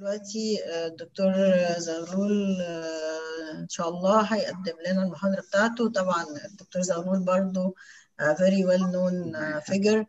دلوقتي الدكتور زغلول ان شاء الله هيقدم لنا المحاضره بتاعته طبعا الدكتور زغلول برضو very well known figure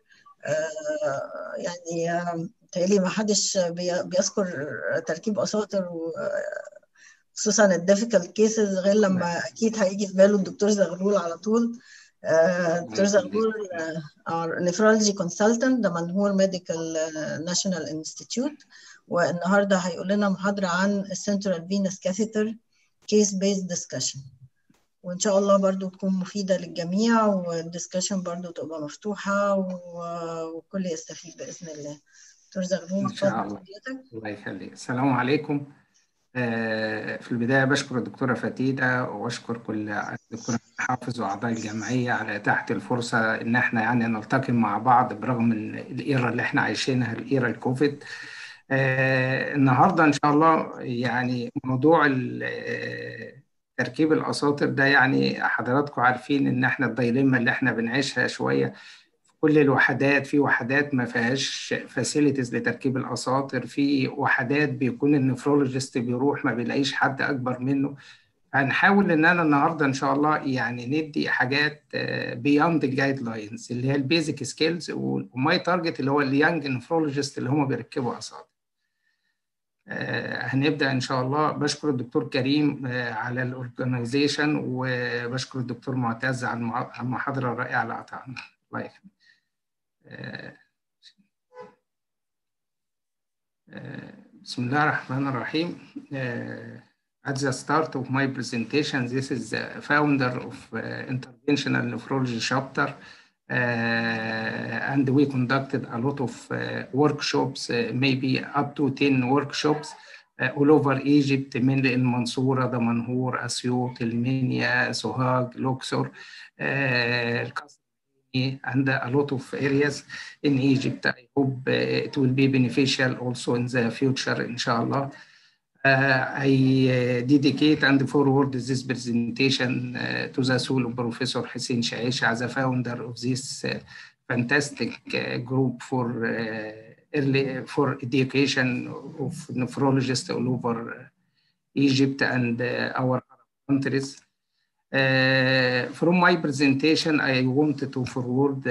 يعني تهيألي ما حدش بيذكر تركيب اساطر خصوصا الديفيكالت كيسز غير لما اكيد هيجي في باله الدكتور زغلول على طول دكتور زغلول نفرولوجي كونسلتنت ده منهور ميديكال ناشونال انستيتيوت والنهارده هيقول لنا محاضره عن السنترال فينس كاثيتر كيس بيز ديسكشن وان شاء الله برضو تكون مفيده للجميع والديسكشن برضو تبقى مفتوحه وكل يستفيد باذن الله دكتور زغلول ان شاء الله الله يخليك السلام عليكم في البدايه بشكر الدكتوره فتيده واشكر كل الدكتوره حافظ واعضاء الجمعيه على اتاحه الفرصه ان احنا يعني نلتقي مع بعض برغم الايرا اللي احنا عايشينها الايرا الكوفيد آه النهارده ان شاء الله يعني موضوع تركيب الاساطر ده يعني حضراتكم عارفين ان احنا الدايليما اللي احنا بنعيشها شويه في كل الوحدات في وحدات ما فيهاش فاسيلتيز لتركيب الاساطر في وحدات بيكون النفرولوجيست بيروح ما بيلاقيش حد اكبر منه هنحاول ان انا النهارده ان شاء الله يعني ندي حاجات بياند الجايد لاينز اللي هي البيزك سكيلز وماي تارجت اللي هو اليانج نفرولوجيست اللي هم بيركبوا اساطر هنبدا ان شاء الله بشكر الدكتور كريم على الاورجنايزيشن وبشكر الدكتور معتز على المحاضره الرائعه اللي قطعنا الله يخليك بسم الله الرحمن الرحيم At the start of my presentation, this is the founder of uh, Interventional Nephrology chapter, uh, and we conducted a lot of uh, workshops, maybe up to 10 workshops all over Egypt, mainly in Mansoura, Damanhur, Asyut, Elminia, Sohag, Luxor, and a lot of areas in Egypt. I hope it will be beneficial also in the future, inshallah. Uh, I uh, dedicate and forward this presentation uh, to the soul of Professor Hussein Shaish as a founder of this fantastic group for early for education of nephrologists all over Egypt and our countries. from my presentation, I wanted to forward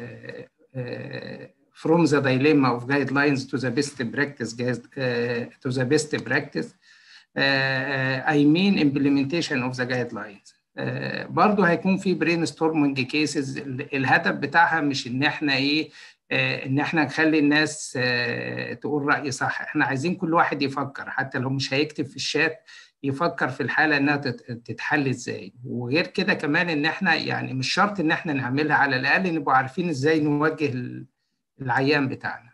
from the dilemma of guidelines to the best practice, uh, to the best practice, uh, I mean implementation of the guidelines. Uh, برضه هيكون في برين ستورمنج كيسز الهدف بتاعها مش ان احنا ايه ان احنا نخلي الناس تقول راي صح احنا عايزين كل واحد يفكر حتى لو مش هيكتب في الشات يفكر في الحاله انها تتحل ازاي وغير كده كمان ان احنا يعني مش شرط ان احنا نعملها على الاقل نبقى عارفين ازاي نوجه العيان بتاعنا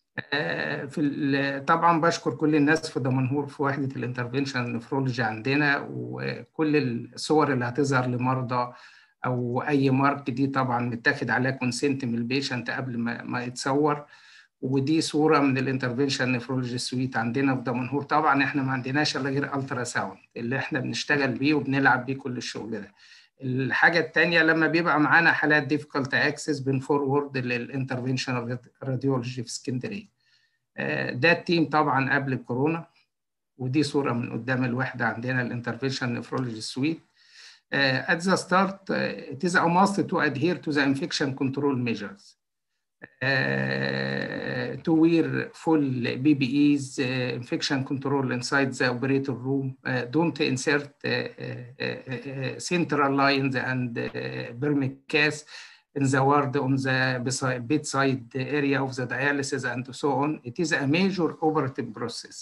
في طبعا بشكر كل الناس في دمنهور في وحده الانترفنشن نفرولوجي عندنا وكل الصور اللي هتظهر لمرضى او اي مارك دي طبعا متاخد عليها كونسنت من البيشنت قبل ما, ما يتصور ودي صوره من الانترفنشن نفرولوجي سويت عندنا في دمنهور طبعا احنا ما عندناش الا غير الترا ساوند اللي احنا بنشتغل بيه وبنلعب بيه كل الشغل ده الحاجة التانية لما بيبقى معانا حالات ديفيكولت اكسس بنفورورد للانترفنشنال راديولوجي في اسكندرية. ده التيم طبعا قبل الكورونا ودي صورة من قدام الوحدة عندنا الانترفنشن نفرولوجي سويت. At the start, it is a must to adhere to the infection control measures. Uh, to wear full PPEs, uh, infection control inside the operator room. Uh, don't insert central lines and uh, vermicast in the ward on the bedside area of the dialysis and so on. It is a major operative process.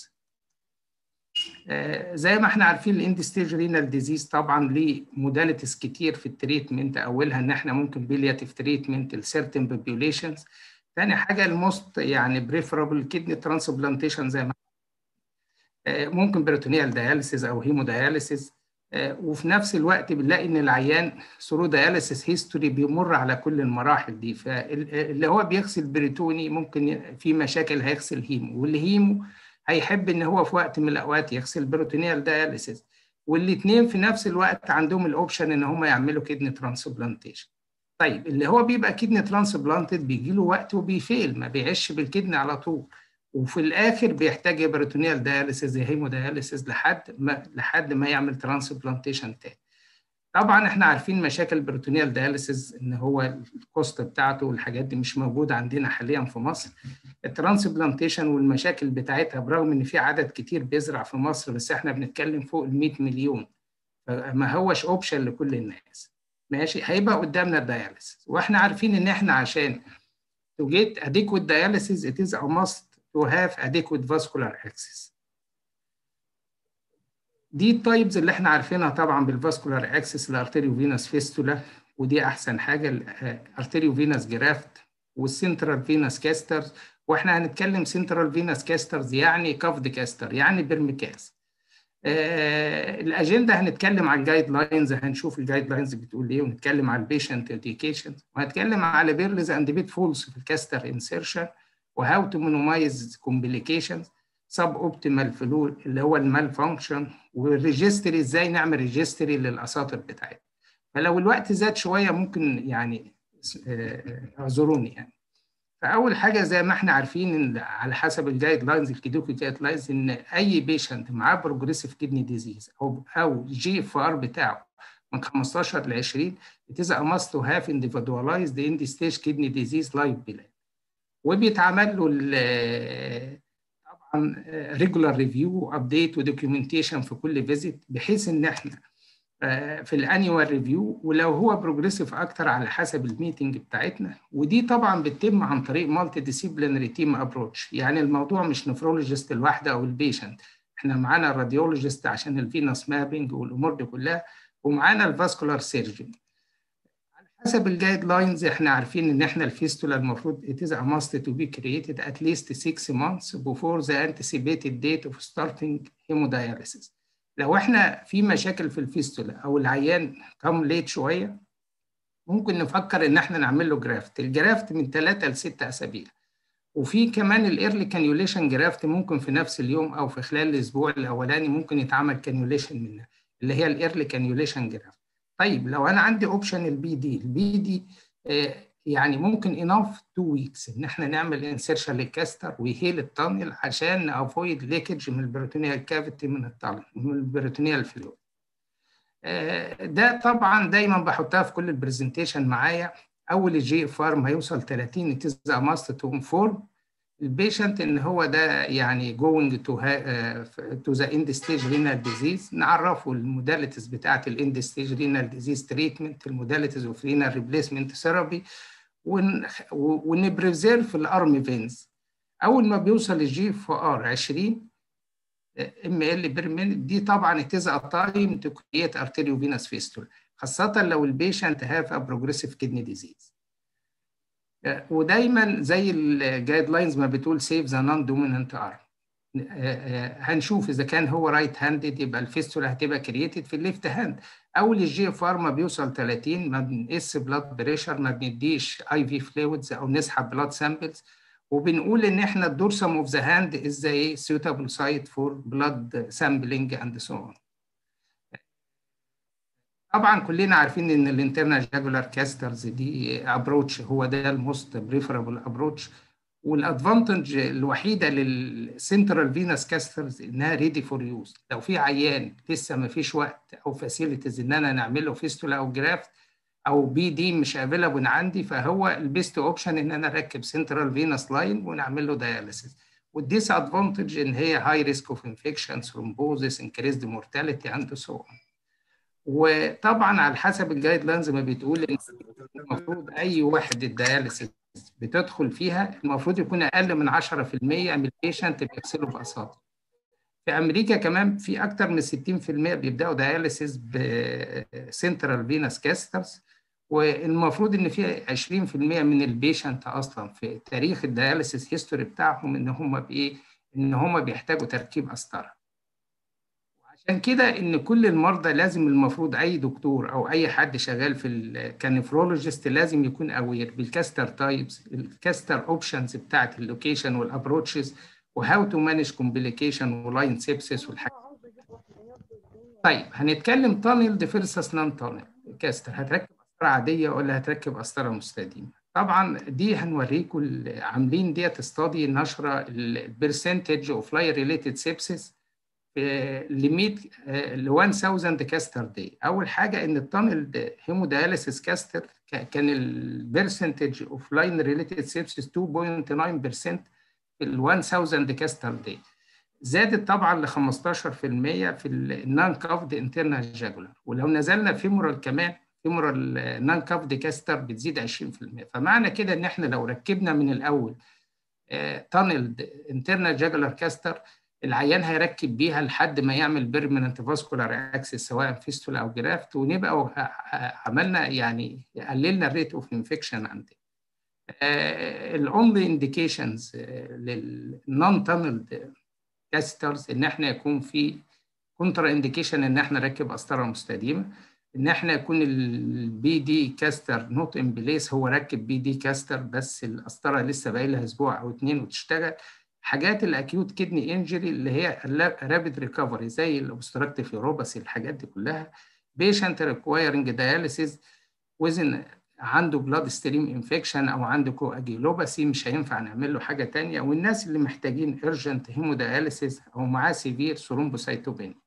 زي ما احنا عارفين الاند ستيج رينال ديزيز طبعا ليه موداليتيز كتير في التريتمنت اولها ان احنا ممكن بلياتيف تريتمنت لسيرتن بوبيوليشنز تاني حاجه الموست يعني بريفرابل كدني ترانسبلانتيشن زي ما ممكن بريتونيال دياليسيز او هيمو دياليسيز وفي نفس الوقت بنلاقي ان العيان ثرو دياليسيس هيستوري بيمر على كل المراحل دي فاللي هو بيغسل بريتوني ممكن في مشاكل هيغسل هيمو والهيمو هيحب ان هو في وقت من الاوقات يغسل بروتينيال دياليسيس والاثنين في نفس الوقت عندهم الاوبشن ان هم يعملوا كدني ترانسبلانتيشن طيب اللي هو بيبقى كدني ترانسبلانتد بيجي له وقت وبيفيل ما بيعيش بالكدني على طول وفي الاخر بيحتاج بريتونيال دياليسيز هيمو دياليسيز لحد ما لحد ما يعمل ترانسبلانتيشن تاني طبعا احنا عارفين مشاكل البروتونيال دياليسيز ان هو الكوست بتاعته والحاجات دي مش موجوده عندنا حاليا في مصر الترانسبلانتيشن والمشاكل بتاعتها برغم ان في عدد كتير بيزرع في مصر بس احنا بنتكلم فوق ال 100 مليون ما هوش اوبشن لكل الناس ماشي هيبقى قدامنا الدياليسيس واحنا عارفين ان احنا عشان to get adequate dialysis it is a must to have adequate vascular access دي التايبز اللي احنا عارفينها طبعا بالفاسكولار اكسس الارتيريو فينس فيستولا ودي احسن حاجه الارتيريو فينس جرافت والسنترال فينس كاسترز واحنا هنتكلم سنترال فينس كاسترز يعني كافد كاستر يعني برمكاس آه الاجنده هنتكلم على الجايد لاينز هنشوف الجايد لاينز بتقول ايه ونتكلم على البيشنت اديوكيشن وهنتكلم على بيرلز اند بيت فولز في الكاستر انسيرشن وهاو تو مينيمايز كومبليكيشنز سب اوبتيمال فلو اللي هو المال فانكشن والريجستري ازاي نعمل ريجستري للاساطر بتاعتنا فلو الوقت زاد شويه ممكن يعني اعذروني يعني فاول حاجه زي ما احنا عارفين ان على حسب الجايد لاينز الكيدوكي جايد لاينز ان اي بيشنت معاه بروجريسيف كدني ديزيز او او جي اف ار بتاعه من 15 ل 20 it is a must to have individualized end stage kidney disease life plan وبيتعمل له طبعا ريجولار ريفيو ابديت ودوكيومنتيشن في كل فيزيت بحيث ان احنا في الانيوال ريفيو ولو هو بروجريسيف اكتر على حسب الميتنج بتاعتنا ودي طبعا بتتم عن طريق مالتي ديسيبلينري تيم ابروتش يعني الموضوع مش نفرولوجيست الواحده او البيشنت احنا معانا الراديولوجيست عشان الفينس مابينج والامور دي كلها ومعانا الفاسكولار سيرجن على حسب الجايد لاينز احنا عارفين ان احنا الفيستولا المفروض it is a must to be created at least 6 months before the anticipated date of starting hemodialysis لو احنا في مشاكل في الفيستولا او العيان كم ليت شويه ممكن نفكر ان احنا نعمل له جرافت الجرافت من 3 ل 6 اسابيع وفي كمان الايرلي كانيوليشن جرافت ممكن في نفس اليوم او في خلال الاسبوع الاولاني ممكن يتعمل كانيوليشن منها اللي هي الايرلي كانيوليشن جرافت طيب لو انا عندي اوبشن البي دي البي دي آه يعني ممكن اناف تو ويكس ان احنا نعمل انسيرشن للكاستر ويهيل التانل عشان نافويد ليكج من البروتونيال كافيتي من التانل من البروتونيال فلويد ده طبعا دايما بحطها في كل البرزنتيشن معايا اول الجي اف ار ما يوصل 30 اتز ماست تو انفورم البيشنت ان هو ده يعني جوينج تو تو ذا اند ستيج رينال ديزيز نعرفه الموداليتيز بتاعه الاند ستيج رينال ديزيز تريتمنت الموداليتيز اوف رينال ريبليسمنت ثيرابي ونبريزيرف الارم فينز اول ما بيوصل الجي اف ار 20 ام ال بير مينت دي طبعا اتز تايم تو كرييت ارتيريو فينس فيستول خاصه لو البيشنت هاف ا بروجريسيف كدني ديزيز ودايما زي الجايد لاينز ما بتقول سيف ذا نون دومينانت ارم هنشوف اذا كان هو رايت هاندد يبقى الفيستولا هتبقى كرييتد في الليفت هاند اول الجي اف ار ما بيوصل 30 ما بنقيس بلاد بريشر ما بنديش اي في فلويدز او نسحب بلاد سامبلز وبنقول ان احنا الدورسم اوف ذا هاند از ذا suitable site for blood sampling and so on طبعا كلنا عارفين ان الانترنال جاجولار كاسترز دي ابروتش هو ده الموست بريفربل ابروتش والادفانتج الوحيده للسنترال فينس كاسترز انها ريدي فور يوز لو في عيان لسه ما فيش وقت او فاسيلتيز ان انا نعمل له فيستولا او جرافت او بي دي مش افيلابل عندي فهو البيست اوبشن ان انا اركب سنترال فينس لاين ونعمل له داياليسيس والديس ادفانتج ان هي هاي ريسك اوف انفكشن ثرومبوزيس انكريزد مورتاليتي اند سو وطبعا على حسب الجايد لاينز ما بتقول ان المفروض اي وحده دياليسيس بتدخل فيها المفروض يكون اقل من 10% من البيشنت بيغسلوا باساطر في امريكا كمان في اكتر من 60% بيبداوا دياليسيس بسنترال فينس كاسترز والمفروض ان في 20% من البيشنت اصلا في تاريخ الدياليسيس هيستوري بتاعهم ان هم بايه ان هم بيحتاجوا تركيب قسطره عشان كده ان كل المرضى لازم المفروض اي دكتور او اي حد شغال في كنفرولوجيست لازم يكون اوير بالكاستر تايبس الكاستر اوبشنز بتاعت اللوكيشن والابروتشز وهاو تو مانج كومبليكيشن ولاين سيبسس والحاجات طيب هنتكلم تانل فيرسس نون تانل كاستر هتركب قسطره عاديه ولا هتركب قسطره مستديمه طبعا دي هنوريكم عاملين ديت استادي نشره البرسنتج اوف لاي ريليتد سيبسيس ل 100 ل 1000 كاستر داي اول حاجه ان التانل هيمودياليسيس كاستر كان البرسنتج اوف لاين ريليتد سيبسيس 2.9% في ال 1000 كاستر داي زادت طبعا ل 15% في النان كافد انترنال جاجولار ولو نزلنا فيمورال كمان فيمورال نان كافد كاستر بتزيد 20% فمعنى كده ان احنا لو ركبنا من الاول تانل انترنال جاجولار كاستر العيان هيركب بيها لحد ما يعمل بيرمننت فاسكولار اكسس سواء فيستولا او جرافت ونبقى عملنا يعني قللنا الريت اوف انفكشن عندنا. الاونلي انديكيشنز للنون تانلد كاسترز ان احنا يكون في كونترا انديكيشن ان احنا نركب قسطره مستديمه ان احنا يكون البي دي كاستر نوت ان بليس هو ركب بي دي كاستر بس القسطره لسه باقي لها اسبوع او اتنين وتشتغل حاجات الاكيوت كدني انجري اللي هي رابيد ريكفري زي الاوبستراكتيف يوروباسي الحاجات دي كلها بيشنت ريكوايرنج دياليسيس وزن عنده بلاد ستريم انفكشن او عنده كواجيلوباسي مش هينفع نعمل له حاجه ثانيه والناس اللي محتاجين ارجنت هيمودياليسيس او معاه سيفير ثرومبوسايتوبينيا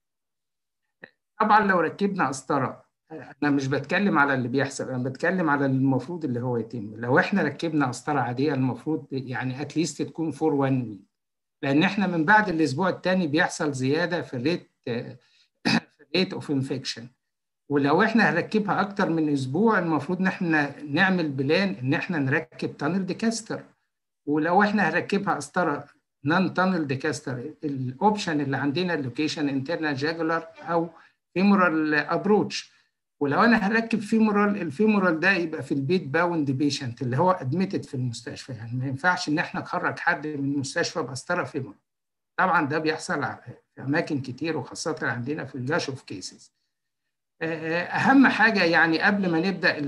طبعا لو ركبنا قسطره انا مش بتكلم على اللي بيحصل انا بتكلم على المفروض اللي هو يتم لو احنا ركبنا قسطره عاديه المفروض يعني اتليست تكون فور 1 ويك لان احنا من بعد الاسبوع الثاني بيحصل زياده في الريت في الريت اوف انفكشن ولو احنا هنركبها اكتر من اسبوع المفروض ان احنا نعمل بلان ان احنا نركب تانل ديكاستر ولو احنا هنركبها قسطره نون تانل ديكاستر الاوبشن اللي عندنا اللوكيشن انترنال جاجولار او فيمورال ابروتش ولو انا هركب فيمورال الفيمورال ده يبقى في البيت باوند بيشنت اللي هو ادميتد في المستشفى يعني ما ينفعش ان احنا نخرج حد من المستشفى بقسطره فيمورال طبعا ده بيحصل في اماكن كتير وخاصه عندنا في الجاش اوف كيسز اهم حاجه يعني قبل ما نبدا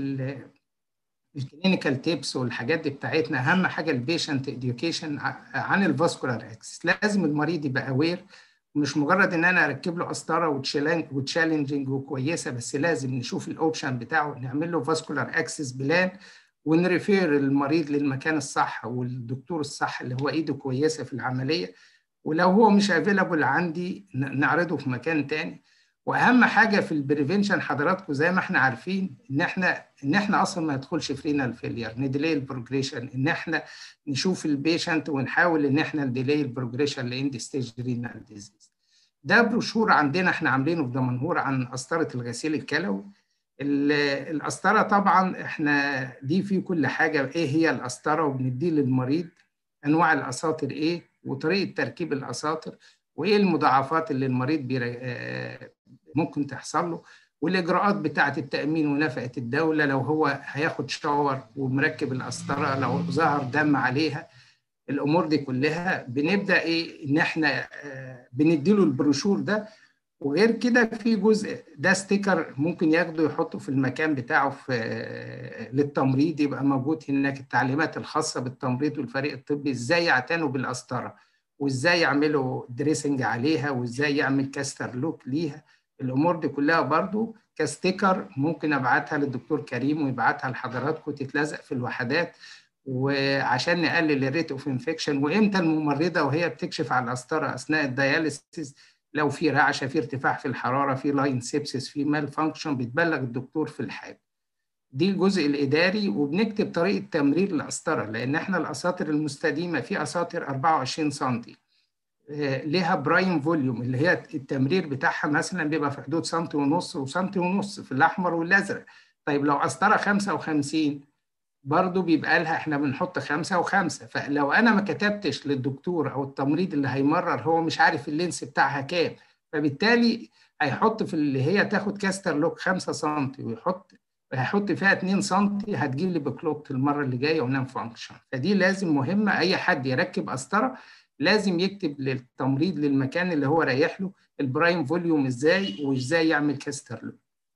الكلينيكال تيبس والحاجات دي بتاعتنا اهم حاجه البيشنت اديوكيشن عن الفاسكولار اكسس لازم المريض يبقى اوير مش مجرد ان انا اركب له قسطره وتشالنجنج وكويسه بس لازم نشوف الاوبشن بتاعه نعمل له فاسكولار اكسس بلان ونريفير المريض للمكان الصح والدكتور الصح اللي هو ايده كويسه في العمليه ولو هو مش افيلابل عندي نعرضه في مكان تاني واهم حاجه في البريفنشن حضراتكم زي ما احنا عارفين ان احنا ان احنا اصلا ما يدخلش في رينال فيلير نديلي البروجريشن ان احنا نشوف البيشنت ونحاول ان احنا نديلي البروجريشن لاند ستيج رينال ديزيز ده بروشور عندنا احنا عاملينه في دمنهور عن قسطره الغسيل الكلوي القسطره طبعا احنا دي فيه كل حاجه ايه هي القسطره وبنديه للمريض انواع الاساطر ايه وطريقه تركيب الاساطر وايه المضاعفات اللي المريض بيرا... ممكن تحصل له والاجراءات بتاعه التامين ونفقه الدوله لو هو هياخد شاور ومركب القسطره لو ظهر دم عليها الامور دي كلها بنبدا ايه ان احنا بنديله البروشور ده وغير كده في جزء ده ستيكر ممكن ياخده يحطه في المكان بتاعه في للتمريض يبقى موجود هناك التعليمات الخاصه بالتمريض والفريق الطبي ازاي يعتنوا بالقسطره وازاي يعملوا دريسنج عليها وازاي يعمل كاستر لوك ليها الامور دي كلها برضو كستيكر ممكن ابعتها للدكتور كريم ويبعتها لحضراتكم تتلزق في الوحدات وعشان نقلل الريت اوف انفكشن وامتى الممرضه وهي بتكشف على القسطره اثناء الدياليسيس لو في رعشه في ارتفاع في الحراره في لاين سيبسيس في مال فانكشن بتبلغ الدكتور في الحال دي الجزء الاداري وبنكتب طريقه تمرير القسطره لان احنا الاساطر المستديمه في اساطر 24 سم ليها برايم فوليوم اللي هي التمرير بتاعها مثلا بيبقى في حدود سنتي ونص وسنتي ونص في الاحمر والازرق طيب لو قسطره 55 برضه بيبقى لها احنا بنحط خمسه وخمسه فلو انا ما كتبتش للدكتور او التمريض اللي هيمرر هو مش عارف اللينس بتاعها كام فبالتالي هيحط في اللي هي تاخد كاستر لوك 5 سم ويحط هيحط فيها 2 سم هتجيب لي بكلوت المره اللي جايه ونام فانكشن فدي لازم مهمه اي حد يركب قسطره لازم يكتب للتمريض للمكان اللي هو رايح له البرايم فوليوم ازاي وازاي يعمل كاستر لوك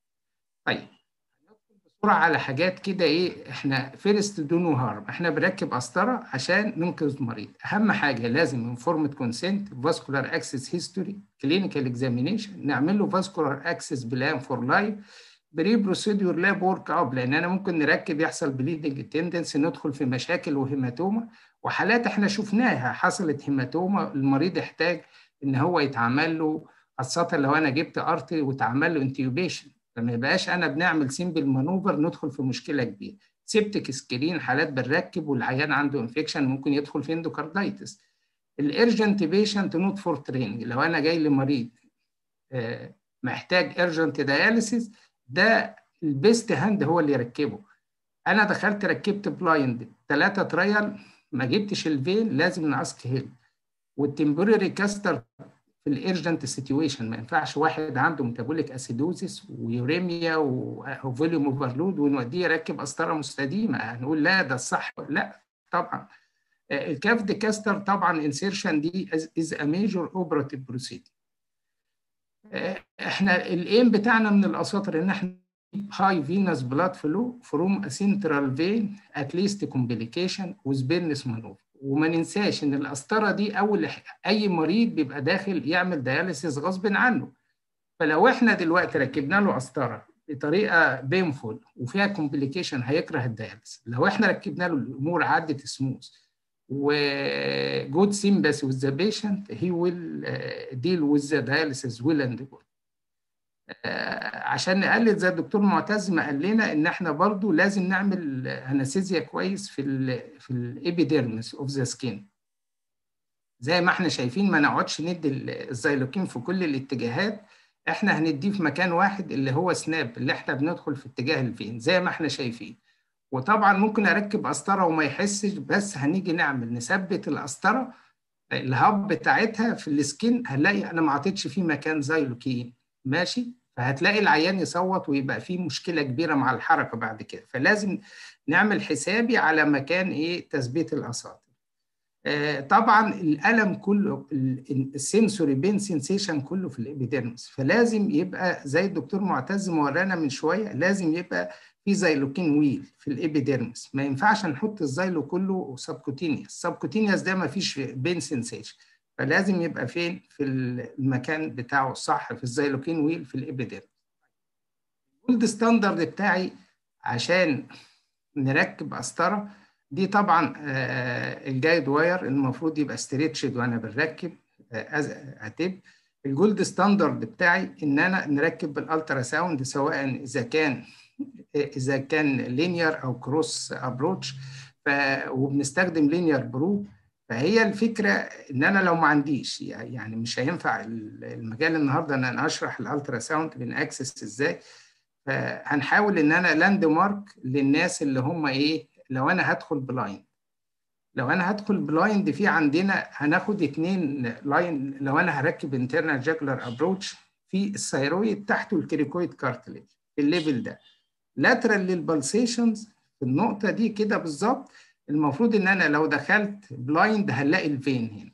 طيب بسرعه على حاجات كده ايه احنا فيرست دو نو هارم احنا بنركب قسطره عشان ننقذ مريض اهم حاجه لازم انفورمد كونسنت فاسكولار اكسس هيستوري كلينيكال اكزامينيشن نعمل له فاسكولار اكسس بلان فور لايف بري بروسيدور لاب ورك اب لان انا ممكن نركب يحصل بليدنج تندنس ندخل في مشاكل وهيماتوما وحالات احنا شفناها حصلت هيماتوما المريض احتاج ان هو يتعمل له خاصه لو انا جبت ارتري واتعمل له انتيوبيشن فما يبقاش انا بنعمل سيمبل مانوفر ندخل في مشكله كبيره سيبتك سكرين حالات بنركب والعيان عنده انفكشن ممكن يدخل في اندوكاردايتس الارجنت بيشنت نوت فور تريننج لو انا جاي لمريض محتاج ارجنت دياليسيس ده البيست هاند هو اللي يركبه انا دخلت ركبت بلايند ثلاثه ترايل ما جبتش الفين لازم ناسك هيلب والتمبوري كاستر في الارجنت سيتويشن ما ينفعش واحد عنده ميتابوليك اسيدوزيس ويوريميا وفوليوم اوفرلود ونوديه يركب قسطره مستديمه هنقول لا ده الصح لا طبعا الكاف دي كاستر طبعا انسيرشن دي از ا ميجور اوبراتيف بروسيدر احنا الايم بتاعنا من الاساطر ان احنا high venous blood flow from a central vein at least complication with Bern's maneuver وما ننساش ان القسطره دي اول اي مريض بيبقى داخل يعمل دياليسيس غصب عنه فلو احنا دلوقتي ركبنا له قسطره بطريقه بينفول وفيها كومبليكيشن هيكره الدياليسيس لو احنا ركبنا له الامور عدت سموث وجود sympathy with the patient he will uh, deal with the dialysis well and good عشان نقلل زي الدكتور معتز ما قال لنا ان احنا برضو لازم نعمل انستيزيا كويس في ال في الابيديرمس اوف ذا سكين زي ما احنا شايفين ما نقعدش ندي الزيلوكين في كل الاتجاهات احنا هنديه في مكان واحد اللي هو سناب اللي احنا بندخل في اتجاه الفين زي ما احنا شايفين وطبعا ممكن اركب قسطره وما يحسش بس هنيجي نعمل نثبت القسطره الهاب بتاعتها في السكين هنلاقي انا ما عطيتش فيه مكان زيلوكين ماشي فهتلاقي العيان يصوت ويبقى فيه مشكله كبيره مع الحركه بعد كده فلازم نعمل حسابي على مكان ايه تثبيت الاساطر آه طبعا الالم كله السنسوري بين سنسيشن كله في الابيديرمس فلازم يبقى زي الدكتور معتز مورانا من شويه لازم يبقى في زيلوكين ويل في الابيديرمس ما ينفعش نحط الزيلو كله سبكوتينيوس سبكوتينيوس ده ما فيش بين سنسيشن فلازم يبقى فين في المكان بتاعه الصح في الزيلوكين ويل في الابيديرمس الجولد ستاندرد بتاعي عشان نركب قسطره دي طبعا الجايد واير المفروض يبقى ستريتشد وانا بنركب اتب الجولد ستاندرد بتاعي ان انا نركب بالالترا ساوند سواء اذا كان اذا كان لينير او كروس ابروتش وبنستخدم لينير برو فهي الفكره ان انا لو ما عنديش يعني مش هينفع المجال النهارده ان انا اشرح الالترا ساوند بنأكسس ازاي فهنحاول ان انا لاند مارك للناس اللي هم ايه لو انا هدخل بلايند لو انا هدخل بلايند في عندنا هناخد اتنين لاين لو انا هركب انترنال جاكولار ابروتش في الثيرويد تحته الكريكويد كارتليج في الليفل ده لاترال للبلسيشنز في النقطه دي كده بالظبط المفروض ان انا لو دخلت بلايند هنلاقي الفين هنا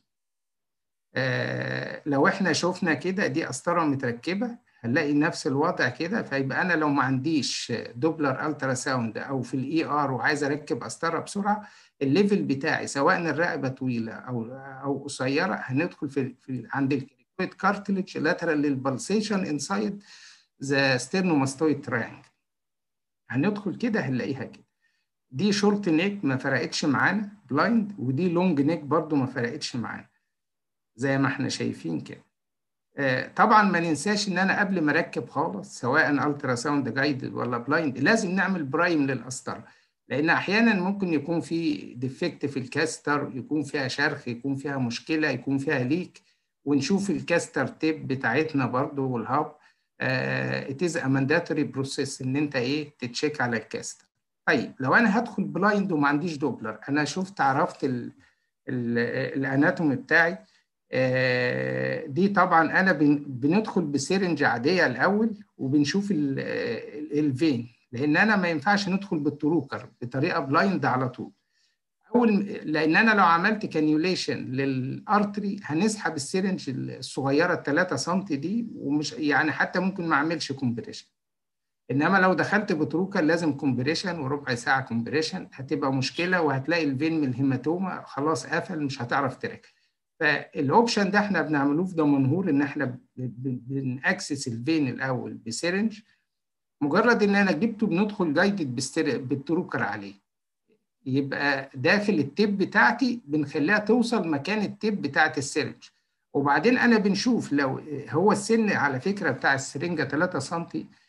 آه لو احنا شفنا كده دي قسطره متركبه هنلاقي نفس الوضع كده فيبقى انا لو ما عنديش دوبلر الترا ساوند او في الاي ار وعايز اركب قسطره بسرعه الليفل بتاعي سواء الرقبه طويله او او قصيره هندخل في, في عند الكريكويد كارتليج لاترال للبلسيشن انسايد ذا ستيرنوماستويد تريانجل هندخل كده هنلاقيها كده دي شورت نيك ما فرقتش معانا بلايند ودي لونج نيك برضو ما فرقتش معانا زي ما احنا شايفين كده آه طبعا ما ننساش ان انا قبل ما اركب خالص سواء الترا ساوند جايدد ولا بلايند لازم نعمل برايم للقسطره لان احيانا ممكن يكون في ديفكت في الكاستر يكون فيها شرخ يكون فيها مشكله يكون فيها ليك ونشوف الكاستر تيب بتاعتنا برضو والهاب ات از ا مانداتوري بروسيس ان انت ايه تتشيك على الكاستر طيب لو انا هدخل بلايند وما عنديش دوبلر انا شفت عرفت ال ال الاناتومي بتاعي دي طبعا انا بندخل بسيرنج عاديه الاول وبنشوف الفين لان انا ما ينفعش ندخل بالتروكر بطريقه بلايند على طول اول لان انا لو عملت كانيوليشن للارتري هنسحب السيرنج الصغيره ال 3 سم دي ومش يعني حتى ممكن ما اعملش كومبريشن انما لو دخلت بتروكر لازم كومبريشن وربع ساعه كومبريشن هتبقى مشكله وهتلاقي الفين من الهيماتوما خلاص قفل مش هتعرف تركب فالاوبشن ده احنا بنعملوه في دمنهور ان احنا بنأكسس الفين الاول بسيرنج مجرد ان انا جبته بندخل جايدد بالتروكر عليه يبقى داخل التيب بتاعتي بنخليها توصل مكان التيب بتاعت السيرنج وبعدين انا بنشوف لو هو السن على فكره بتاع السرنجه 3 سم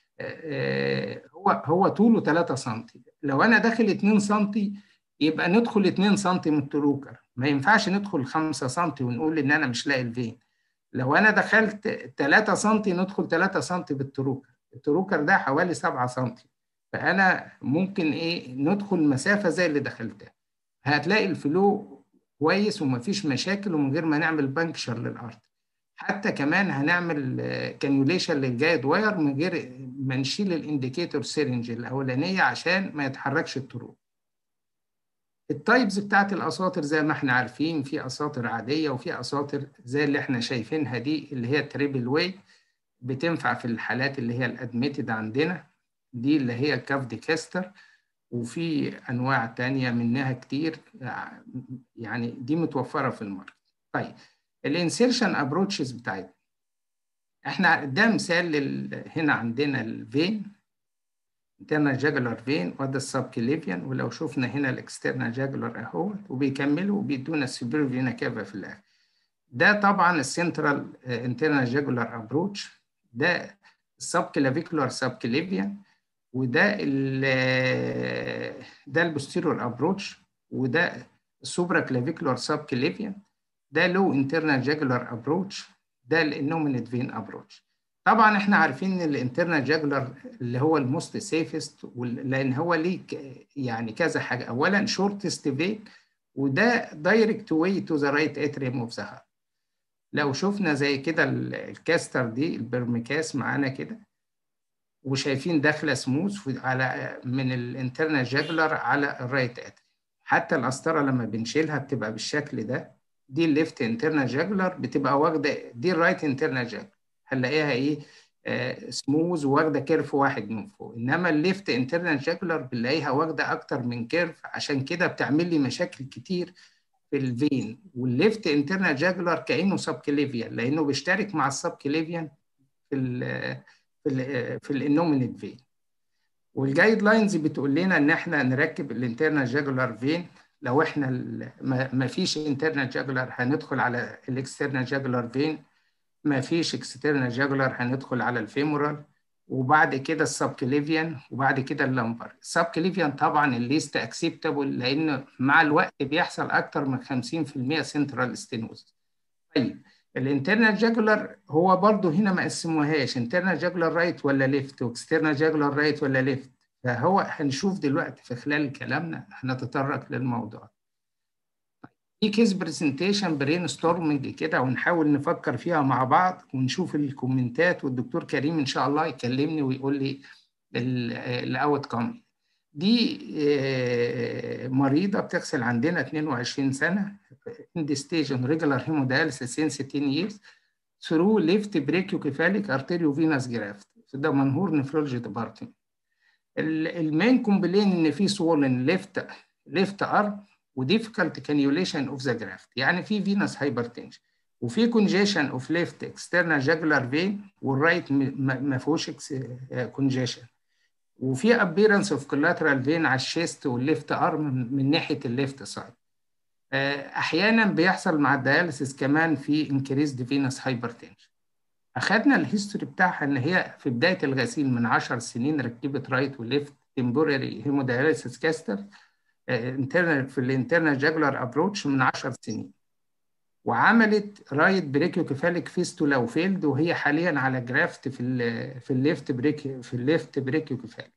هو هو طوله 3 سم لو انا داخل 2 سم يبقى ندخل 2 سم من التروكر ما ينفعش ندخل 5 سم ونقول ان انا مش لاقي الفين لو انا دخلت 3 سم ندخل 3 سم بالتروكر التروكر ده حوالي 7 سم فانا ممكن ايه ندخل مسافه زي اللي دخلتها هتلاقي الفلو كويس ومفيش مشاكل ومن غير ما نعمل بنكشر للارض حتى كمان هنعمل كانيوليشن للجايد واير من غير ما نشيل الانديكيتور سيرنج الاولانيه عشان ما يتحركش الطرق التايبز بتاعت الاساطر زي ما احنا عارفين في اساطر عاديه وفي اساطر زي اللي احنا شايفينها دي اللي هي تريبل واي بتنفع في الحالات اللي هي الادميتد عندنا دي اللي هي الكاف ديكاستر وفي انواع تانية منها كتير يعني دي متوفره في الماركت طيب الانسيرشن ابروتشز بتاعتنا احنا ده مثال لل... هنا عندنا الفين internal jugular vein وده السب كليفيان ولو شفنا هنا الاكسترنال جاجولار اهو وبيكملوا وبيدونا السوبر فينا كافا في الاخر ده طبعا السنترال انترنال جاجولار ابروتش ده السب كلافيكولار سب كليفيان وده ال ده البوستيرور ابروتش وده السوبرا كلافيكولار سب كليفيان ده لو انترنال جاجولار ابروتش ده الانومينيت فين ابروتش طبعا احنا عارفين ان الانترنال جاجولار اللي هو الموست سيفست لان هو ليه يعني كذا حاجه اولا شورتست فين وده دايركت واي تو ذا رايت اتريم اوف ذا هارت لو شفنا زي كده الكاستر دي البرميكاس معانا كده وشايفين داخله سموث على من الانترنال جاجولار على الرايت اتريم حتى القسطره لما بنشيلها بتبقى بالشكل ده دي الليفت انترنال جاجولار بتبقى واخده دي الرايت انترنال جاجولار هنلاقيها ايه آه سموز واخده كيرف واحد من فوق انما الليفت انترنال جاكولار بنلاقيها واخده اكتر من كيرف عشان كده بتعمل لي مشاكل كتير في الفين والليفت انترنال جاكولار كانه سب كليفيان لانه بيشترك مع السب كليفيان في ال في ال في الانومينيت فين والجايد لاينز بتقول لنا ان احنا نركب الانترنال جاكولار فين لو احنا ما فيش انترنال جاكولار هندخل على الاكسترنال جاكولار فين ما فيش اكسترنال جاجولار هندخل على الفيمورال وبعد كده السب كليفيان وبعد كده اللمبر السب كليفيان طبعا الليست اكسبتابل لان مع الوقت بيحصل اكتر من 50% سنترال ستينوز طيب الانترنال جاجولار هو برضو هنا ما قسموهاش انترنال جاجولار رايت ولا ليفت واكسترنال جاجولار رايت ولا ليفت فهو هنشوف دلوقتي في خلال كلامنا هنتطرق للموضوع في كيس برزنتيشن برين ستورمنج كده ونحاول نفكر فيها مع بعض ونشوف الكومنتات والدكتور كريم ان شاء الله يكلمني ويقول لي الاوت كوم دي مريضه بتغسل عندنا 22 سنه اند ستيجن ريجولار هيمودايلسيس سين 60 years ثرو ليفت بريكيوكيفاليك ارتيريو فينس جرافت في ده منهور نفرولوجي ديبارتمنت المين كومبلين ان في سوولن ليفت ليفت ارم وديفيكالت كانيوليشن اوف ذا جرافت يعني في فينس هايبرتنشن وفي كونجيشن اوف ليفت اكسترنال جاجولار فين والرايت ما فيهوش كونجيشن وفي ابيرنس اوف كولاترال فين على الشيست والليفت ارم من ناحيه الليفت سايد احيانا بيحصل مع الدياليسيس كمان في انكريزد فينس هايبرتنشن اخذنا الهيستوري بتاعها ان هي في بدايه الغسيل من 10 سنين ركبت رايت وليفت تمبوراري هيموداياليسيس كاستر انترنال في الانترنال جاجولار ابروتش من 10 سنين وعملت رايت بريكيوكيفاليك فيستولا وفيلد وهي حاليا على جرافت في ال في الليفت بريك في الليفت بريكيوكيفاليك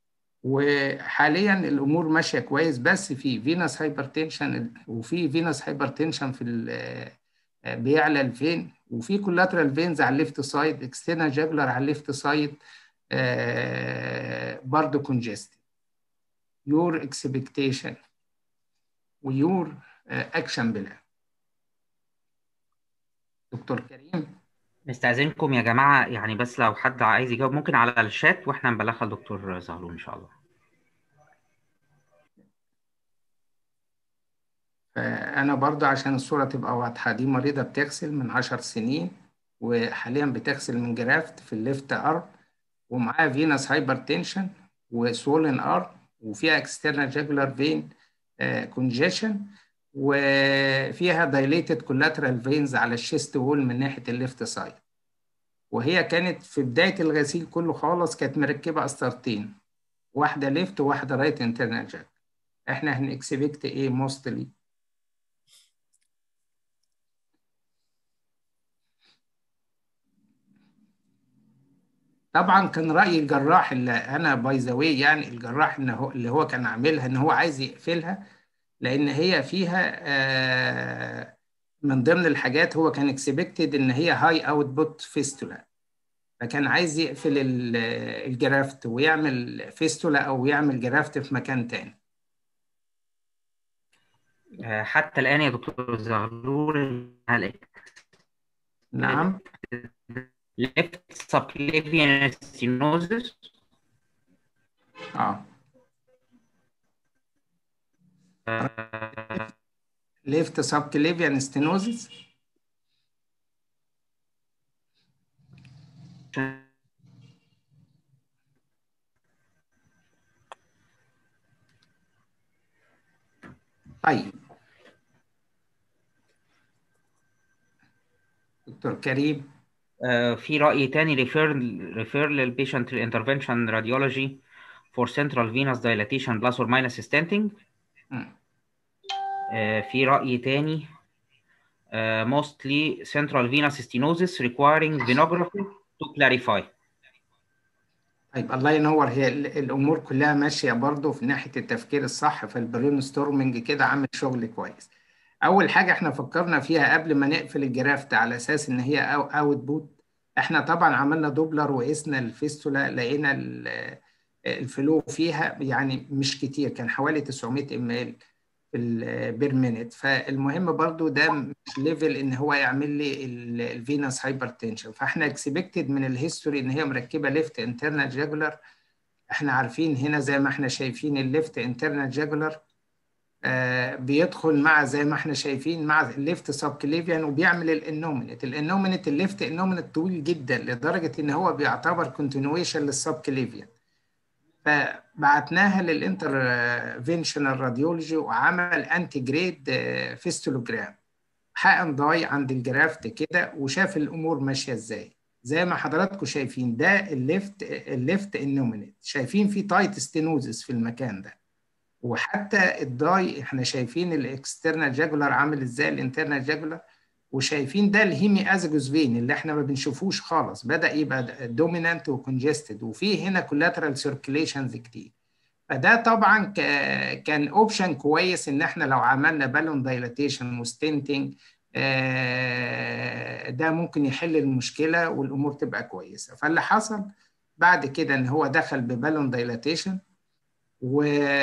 وحاليا الامور ماشيه كويس بس في فينس هايبرتنشن وفي فينس هايبرتنشن في بيعلى الفين وفي كولاترال فينز على الليفت سايد اكسترنال جاجولار على الليفت سايد برضه كونجستد your expectation ويور اكشن بلان دكتور كريم نستأذنكم يا جماعة يعني بس لو حد عايز يجاوب ممكن على الشات واحنا نبلغها لدكتور زهلول إن شاء الله أنا برضه عشان الصورة تبقى واضحة دي مريضة بتغسل من عشر سنين وحاليا بتغسل من جرافت في الليفت أرم ومعاها فينس هايبرتنشن وسولن ار وفيها اكسترنال جاجولار فين كونجيشن وفيها دايليتد كولاترال فينز على الشيست وول من ناحيه الليفت سايد وهي كانت في بدايه الغسيل كله خالص كانت مركبه قسطرتين واحده ليفت وواحده رايت انترنال جاك احنا هنكسبكت ايه موستلي طبعا كان راي الجراح اللي انا باي ذا واي يعني الجراح ان هو اللي هو كان عاملها ان هو عايز يقفلها لان هي فيها آه من ضمن الحاجات هو كان اكسبكتد ان هي هاي اوتبوت فيستولا فكان عايز يقفل الجرافت ويعمل فيستولا او يعمل جرافت في مكان تاني حتى الآن يا دكتور زغلول نعم left subclavian stenosis اه left subclavian stenosis طيب دكتور كريم آه، في رأي تاني ريفير ريفير للبيشنت انترفنشن راديولوجي فور سنترال فينوس دايلاتيشن بلس اور ماينس ستنتنج في رأي تاني uh, mostly central venous stenosis requiring venography to clarify طيب الله ينور هي الامور كلها ماشيه برضه في ناحيه التفكير الصح فالبرين ستورمنج كده عامل شغل كويس اول حاجه احنا فكرنا فيها قبل ما نقفل الجرافت على اساس ان هي اوت بوت احنا طبعا عملنا دوبلر وقسنا الفيستولا لقينا الفلو فيها يعني مش كتير كان حوالي 900 ام ال في البير مينيت فالمهم برضو ده مش ليفل ان هو يعمل لي الفينوس هايبرتنشن فاحنا اكسبكتد من الهيستوري ان هي مركبه ليفت انترنال جاجولار احنا عارفين هنا زي ما احنا شايفين الليفت انترنال جاجولار آه بيدخل مع زي ما احنا شايفين مع الليفت سب كليفيان وبيعمل الانومينت الانومينت الليفت انومينت طويل جدا لدرجه ان هو بيعتبر كونتينويشن للسب كليفيان فبعتناها للانترفنشنال راديولوجي وعمل انتي جريد فيستولوجرام حقن ضاي عند الجرافت كده وشاف الامور ماشيه ازاي زي ما حضراتكم شايفين ده الليفت الليفت انومينت شايفين في تايت ستينوزس في المكان ده وحتى الضاي احنا شايفين الاكسترنال جاجولار عامل ازاي الانترنال جاجولار وشايفين ده الهيمي ازجوس فين اللي احنا ما بنشوفوش خالص بدا يبقى دومينانت وكونجستد وفي هنا كولاترال سيركيليشنز كتير فده طبعا كان اوبشن كويس ان احنا لو عملنا بالون دايلاتيشن وستنتنج ده ممكن يحل المشكله والامور تبقى كويسه فاللي حصل بعد كده ان هو دخل ببالون دايلاتيشن و...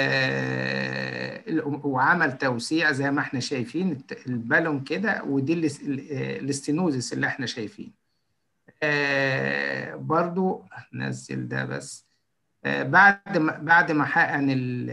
وعمل توسيع زي ما احنا شايفين البالون كده ودي الاستينوزس اللي احنا شايفين آه برضو نزل ده بس آه بعد ما بعد ما حقن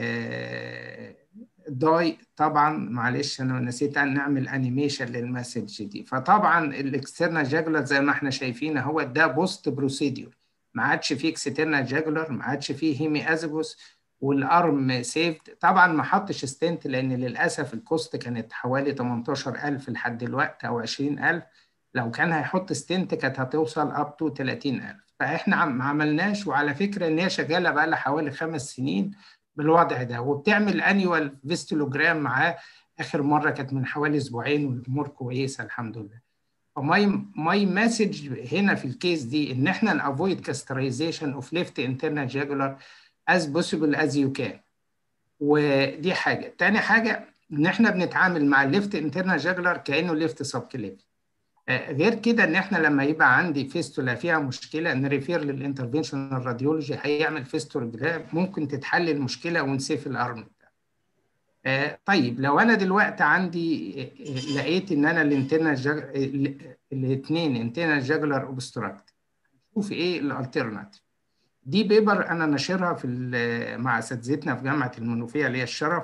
الداي طبعا معلش انا نسيت ان نعمل انيميشن للمسج دي فطبعا الاكسترنال جاجولار زي ما احنا شايفين هو ده بوست بروسيديور ما عادش فيه اكسترنال جاجولار ما عادش فيه هيمي ازجوس والارم سيفد طبعا ما حطش ستنت لان للاسف الكوست كانت حوالي 18000 لحد دلوقتي او 20000 لو كان هيحط ستنت كانت هتوصل اب تو 30000 فاحنا ما عملناش وعلى فكره ان هي شغاله بقى لها حوالي خمس سنين بالوضع ده وبتعمل انيوال فيستولوجرام معاه اخر مره كانت من حوالي اسبوعين والامور كويسه الحمد لله فماي ماي مسج هنا في الكيس دي ان احنا نافويد كاسترايزيشن اوف ليفت انترنال جاجولار as possible as you can ودي حاجه تاني حاجه ان احنا بنتعامل مع الليفت انترنال جاجولار كانه ليفت سب كليفي غير كده ان احنا لما يبقى عندي فيستولا فيها مشكله نريفير للانترفنشنال راديولوجي هيعمل فيستولوجرام ممكن تتحل المشكله ونسيف الارم آه طيب لو انا دلوقتي عندي لقيت ان انا الانترنال جاج... الاثنين انترنال جاجولار اوبستراكت شوف ايه الالترناتيف دي بيبر انا ناشرها في مع اساتذتنا في جامعه المنوفيه اللي هي الشرف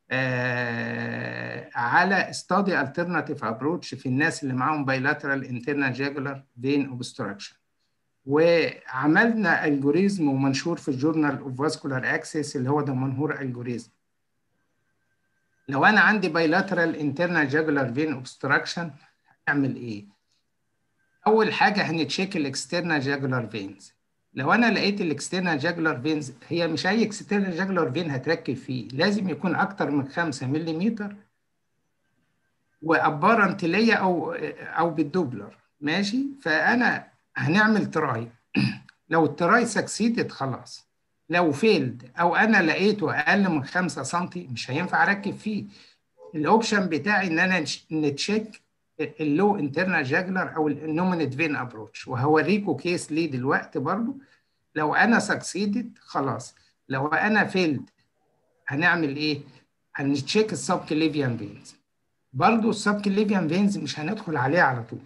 آه على study alternative approach في الناس اللي معاهم bilateral internal jugular vein obstruction وعملنا الجوريزم ومنشور في الجورنال اوف فاسكولار اكسس اللي هو ده منهور الجوريزم لو انا عندي بايلاترال انترنال جاجولار فين اوبستراكشن هعمل ايه اول حاجه هنتشيك الاكسترنال جاجولار فينز لو انا لقيت الاكسترنال جاجولار فينز هي مش اي اكسترنال جاجولار فين هتركب فيه لازم يكون اكتر من 5 ملم وابارنت ليا او او بالدوبلر ماشي فانا هنعمل تراي لو التراي سكسيدت خلاص لو فيلد او انا لقيته اقل من 5 سم مش هينفع اركب فيه الاوبشن بتاعي ان انا نتشيك اللو انترنال جاجلر او النومينيت فين ابروتش وهوريكم كيس ليه دلوقتي برضو لو انا سكسيدد خلاص لو انا فيلد هنعمل ايه هنتشيك السب كليفيان فينز برضو السب كليفيان فينز مش هندخل عليه على طول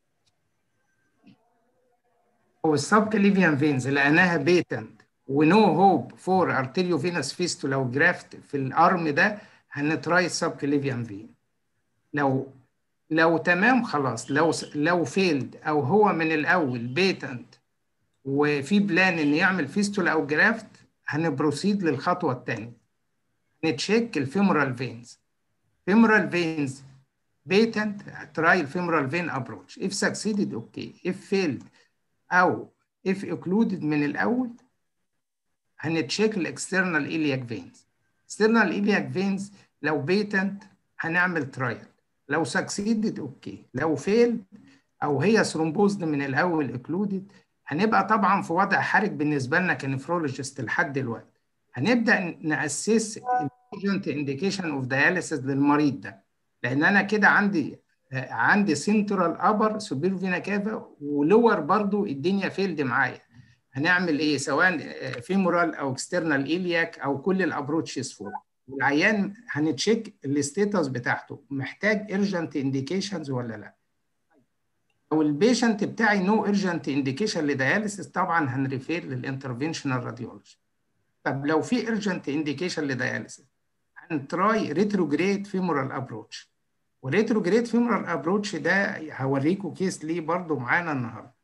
هو السب كليفيان فينز لقيناها بيتنت ونو هوب فور ارتيريو فينس فيستولا وجرافت في الارم ده هنتراي السب كليفيان فين لو لو تمام خلاص لو لو فيلد او هو من الاول بيتنت وفي بلان ان يعمل فيستولا او جرافت هنبروسيد للخطوه الثانيه نتشيك الفيمورال فينز فيمورال فينز بيتنت تراي الفيمورال فين ابروتش if succeeded اوكي okay. if failed او if occluded من الاول هنتشيك الاكسترنال ايلياك فينز اكسترنال ايلياك فينز لو بيتنت هنعمل ترايل لو سكسيدد اوكي لو فيل او هي ثرومبوزد من الاول اكلودد هنبقى طبعا في وضع حرج بالنسبه لنا كنفرولوجيست لحد دلوقتي هنبدا ناسس الايجنت انديكيشن اوف دياليسيس للمريض ده لان انا كده عندي عندي سنترال ابر سوبير فينا كافا ولور برضو الدنيا فيلد معايا هنعمل ايه سواء فيمورال او اكسترنال ايلياك او كل الابروتشز فوق العيان هنتشيك الستيتس بتاعته محتاج ارجنت انديكيشنز ولا لا لو البيشنت بتاعي نو ارجنت انديكيشن لدياليسيس طبعا هنريفير للانترفنشنال راديولوجي طب لو في ارجنت انديكيشن لدياليسيس هنتراي ريتروجريد فيمورال ابروتش وريتروجريد فيمورال ابروتش ده هوريكم كيس ليه برضو معانا النهارده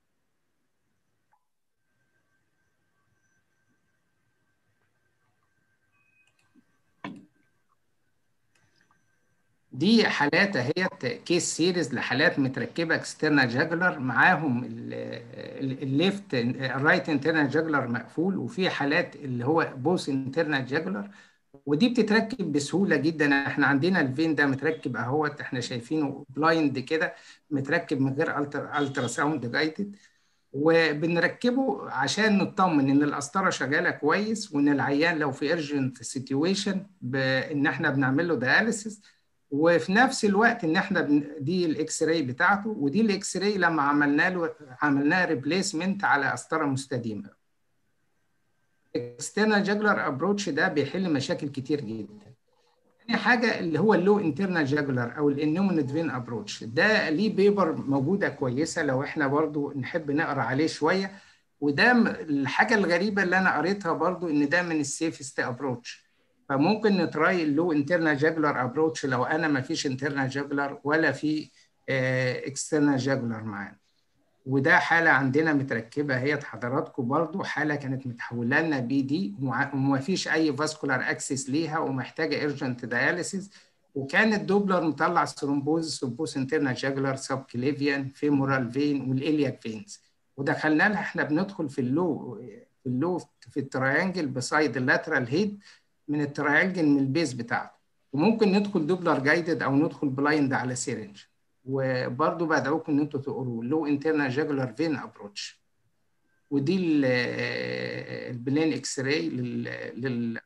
دي حالات اهيت كيس سيريز لحالات متركبه اكسترنال جاجلر معاهم الليفت الرايت انترنال جاجلر مقفول وفي حالات اللي هو بوس انترنال جاجلر ودي بتتركب بسهوله جدا احنا عندنا الفين ده متركب اهوت احنا شايفينه بلايند كده متركب من غير الترا ساوند جايدد وبنركبه عشان نطمن ان القسطره شغاله كويس وان العيان لو في ارجنت سيتويشن بان احنا بنعمل له دياليسيس وفي نفس الوقت ان احنا بن... دي الاكس راي بتاعته ودي الاكس راي لما عملنا له عملناها ريبليسمنت على قسطره مستديمه الاكسترنال جاجلر ابروتش ده بيحل مشاكل كتير جدا تاني حاجه اللي هو اللو انترنال جاجلر او الانومينيت فين ابروتش ده ليه بيبر موجوده كويسه لو احنا برضو نحب نقرا عليه شويه وده الحاجه الغريبه اللي انا قريتها برضو ان ده من السيفست ابروتش فممكن نتراي اللو انترنال جاجلر ابروتش لو انا ما فيش انترنال جاجلر ولا في اكسترنال جاجلر معانا وده حاله عندنا متركبه هي حضراتكم برضو حاله كانت متحوله لنا بي دي وما فيش اي فاسكولار اكسس ليها ومحتاجه ايرجنت دياليسيس وكان الدوبلر مطلع ثرومبوز ثرومبوز انترنال جاجلر سب كليفيان فيمورال فين والالياك فينز ودخلنا لها احنا بندخل في اللو في اللو في التراينجل بسايد اللاترال هيد من التراينجل من البيز بتاعته وممكن ندخل دوبلر جايدد او ندخل بلايند على سيرنج وبرضه بدعوكم ان انتوا تقروا لو انترنال جاجولار فين ابروتش ودي البلين اكس راي لل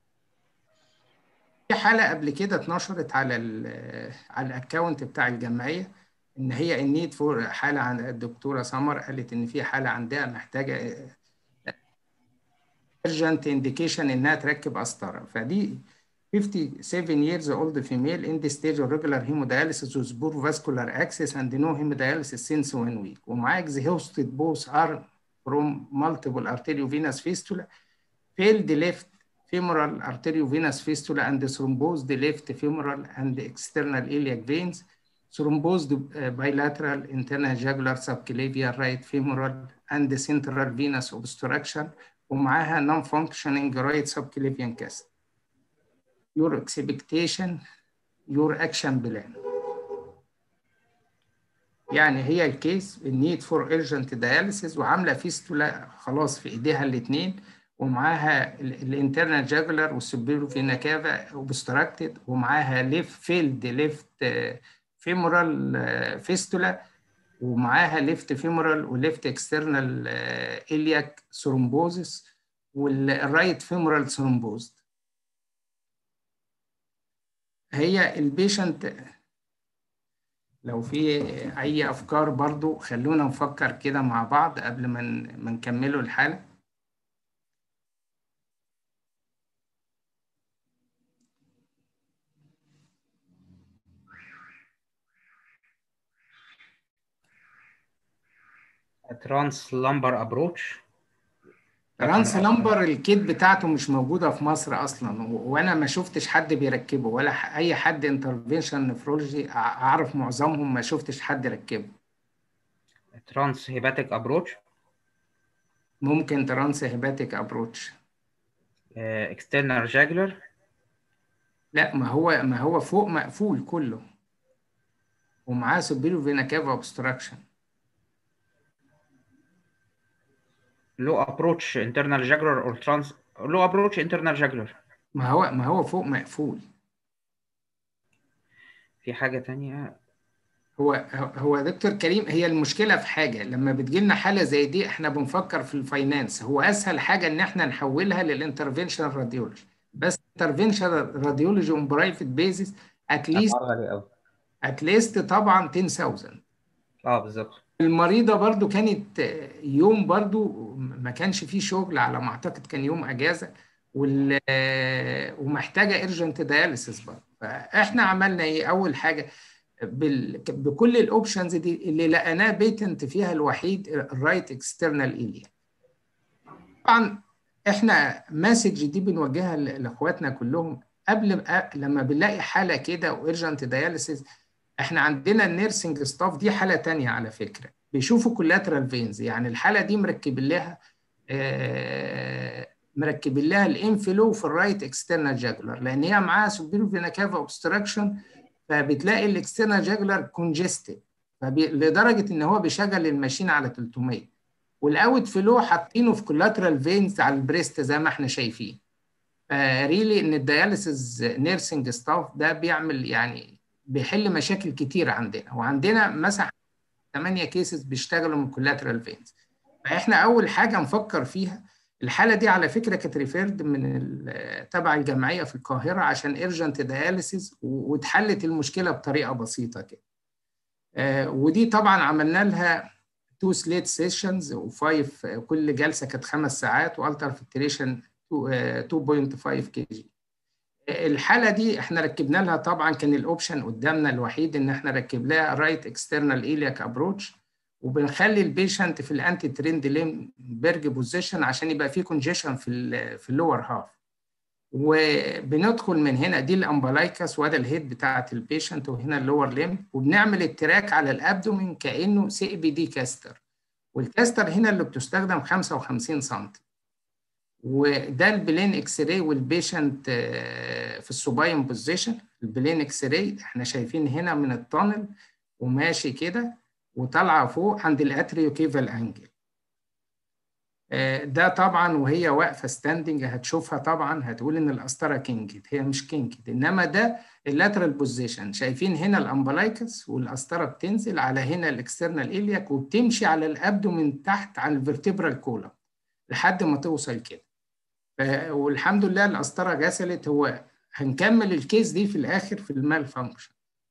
في حاله قبل كده اتنشرت على ال على الاكونت بتاع الجمعيه ان هي النيد فور حاله عن الدكتوره سمر قالت ان في حاله عندها محتاجه urgent indication انها تركب قسطره فدي 57 years old female in the stage of regular hemodialysis with poor vascular access and no hemodialysis since one week ومعاه exhausted both arm from multiple arteriovenous fistula failed left femoral arteriovenous fistula and thrombosed left femoral and external iliac veins thrombosed bilateral internal jugular subclavian right femoral and central venous obstruction ومعاها non-functioning right subclavian cast. Your expectation, your action plan. يعني هي الكيس النيد فور urgent dialysis وعامله فيستولا خلاص في ايديها الاثنين ومعاها الانترنال جاجولار والسوبيرو فينا كافا اوبستراكتد ومعاها ليف فيلد ليفت فيمورال فيستولا ومعاها ليفت فيمورال وليفت اكسترنال الياك ثرومبوزس والرايت فيمورال ثرومبوزد هي البيشنت لو في اي افكار برضو خلونا نفكر كده مع بعض قبل ما ما نكملوا الحاله ترانس لامبر ابروتش ترانس لامبر الكيت بتاعته مش موجوده في مصر اصلا وانا ما شفتش حد بيركبه ولا اي حد انترفينشن نفرولوجي اعرف معظمهم ما شفتش حد ركبه ترانس هيباتيك ابروتش ممكن ترانس هيباتيك ابروتش اكسترنال جاجلر لا ما هو ما هو فوق مقفول كله ومعاه سوبيريو فينا كافا اوبستراكشن لو ابروتش انترنال جاجلر اور ترانس لو ابروتش انترنال جاجلر ما هو ما هو فوق مقفول في حاجه تانية هو هو دكتور كريم هي المشكله في حاجه لما بتجي لنا حاله زي دي احنا بنفكر في الفاينانس هو اسهل حاجه ان احنا نحولها للانترفنشن راديولوجي بس انترفنشن راديولوجي اون برايفت بيزس اتليست اتليست طبعا 10000 اه بالظبط المريضه برضو كانت يوم برضو ما كانش فيه شغل على ما اعتقد كان يوم اجازه وال ومحتاجه ارجنت دياليسيس برضه فاحنا عملنا ايه اول حاجه بال... بكل الاوبشنز دي اللي لقيناه بيتنت فيها الوحيد الرايت اكسترنال ايليا طبعا احنا مسج دي بنوجهها لاخواتنا كلهم قبل لما بنلاقي حاله كده وارجنت دياليسيس احنا عندنا النيرسنج ستاف دي حاله تانية على فكره بيشوفوا كولاترال فينز يعني الحاله دي مركب لها آه مركب لها الانفلو في الرايت اكسترنال جاجولار لان هي معاها سوبيرو فينا كافا اوبستراكشن فبتلاقي الاكسترنال جاجولار كونجستد لدرجه ان هو بيشغل الماشين على 300 والاوت فلو حاطينه في كولاترال فينز على البريست زي ما احنا شايفين فريلي ان الدياليسيس نيرسنج ستاف ده بيعمل يعني بيحل مشاكل كتير عندنا وعندنا مثلا 8 كيسز بيشتغلوا من كولاترال فينز فاحنا اول حاجه نفكر فيها الحاله دي على فكره كانت ريفيرد من تبع الجمعيه في القاهره عشان ايرجنت دياليسيس واتحلت المشكله بطريقه بسيطه كده آه ودي طبعا عملنا لها تو سليت سيشنز وفايف كل جلسه كانت خمس ساعات والتر فلتريشن 2.5 كي جي الحاله دي احنا ركبنا لها طبعا كان الاوبشن قدامنا الوحيد ان احنا ركب لها رايت اكسترنال ايلياك ابروتش وبنخلي البيشنت في الانتي ترند ليمبرج بوزيشن عشان يبقى في كونجيشن في ال في اللور هاف وبندخل من هنا دي الامبلايكس وده الهيد بتاعه البيشنت وهنا اللور ليم وبنعمل التراك على الابدومين كانه سي بي دي كاستر والكاستر هنا اللي بتستخدم 55 سم وده البلين اكس راي والبيشنت في السوبايم بوزيشن البلين اكس راي احنا شايفين هنا من التانل وماشي كده وطالعه فوق عند الاتريو كيفال انجل ده طبعا وهي واقفه ستاندنج هتشوفها طبعا هتقول ان القسطره كينجد هي مش كينجد انما ده اللاترال بوزيشن شايفين هنا الامبلايكس والقسطره بتنزل على هنا الاكسترنال الياك وبتمشي على الابدومين تحت على الفرتبرال كولم لحد ما توصل كده والحمد لله القسطره جسلت هو هنكمل الكيس دي في الاخر في المال فانكشن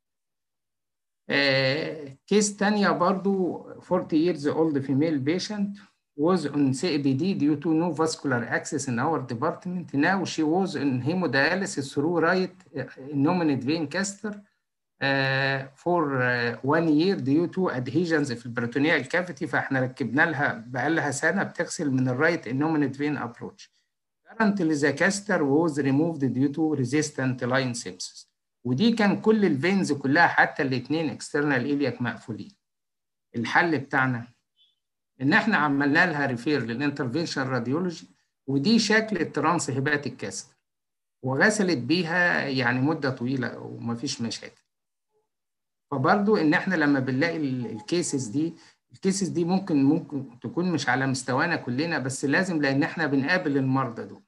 كيس تانية برضو 40 years old female patient was on CBD due to no vascular access in our department. Now she was in hemodialysis through right nominate vein caster uh, for uh, one year due to adhesions في البريتونيال كافيتي فاحنا ركبنا لها بقى لها سنة بتغسل من الرايت nominate vein approach. Currently the caster was removed due to resistant line sepsis. ودي كان كل الفينز كلها حتى الاثنين اكسترنال ايلياك مقفولين الحل بتاعنا ان احنا عملنا لها ريفير للانترفينشن راديولوجي ودي شكل الترانس هيباتيك كاست وغسلت بيها يعني مده طويله ومفيش مشاكل فبرضو ان احنا لما بنلاقي الكيسز دي الكيسز دي ممكن ممكن تكون مش على مستوانا كلنا بس لازم لان احنا بنقابل المرضى دول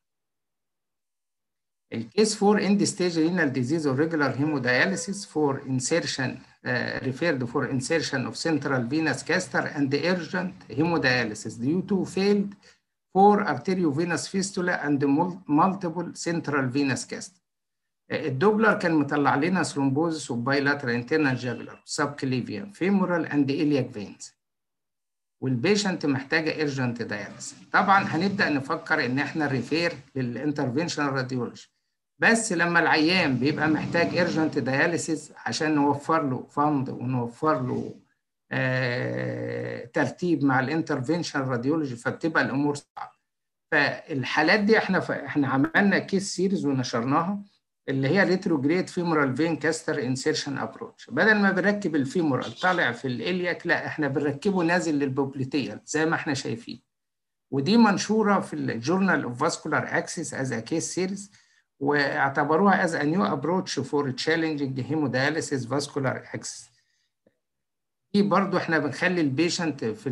الكيس فور end stage renal disease or regular hemodialysis for insertion uh, referred for insertion of central venous caster and urgent hemodialysis due to failed for arteriovenous fistula and multiple central venous caster. الدوبلر كان مطلع لنا ثرومبوزس وبايلاترال انترنال جاجلر سبكليفيا فيمورال اند الياك فينز والبيشنت محتاجه ايرجنت داياليسيس طبعا هنبدا نفكر ان احنا ريفير للانترفنشن راديولوجي بس لما العيان بيبقى محتاج ايرجنت داياليسيس عشان نوفر له فند ونوفر له آه ترتيب مع الانترفنشن راديولوجي فبتبقى الامور صعبه فالحالات دي احنا احنا عملنا كيس سيريز ونشرناها اللي هي ريتروجريد فيمورال فين كاستر انسيرشن ابروتش بدل ما بنركب الفيمورال طالع في الالياك لا احنا بنركبه نازل للبوبليتيال زي ما احنا شايفين ودي منشوره في الجورنال اوف فاسكولار اكسس از ا كيس سيريز واعتبروها از ا نيو ابروتش فور تشالنجينج هيموداياليسيس فاسكولار اكسس دي برضو احنا بنخلي البيشنت في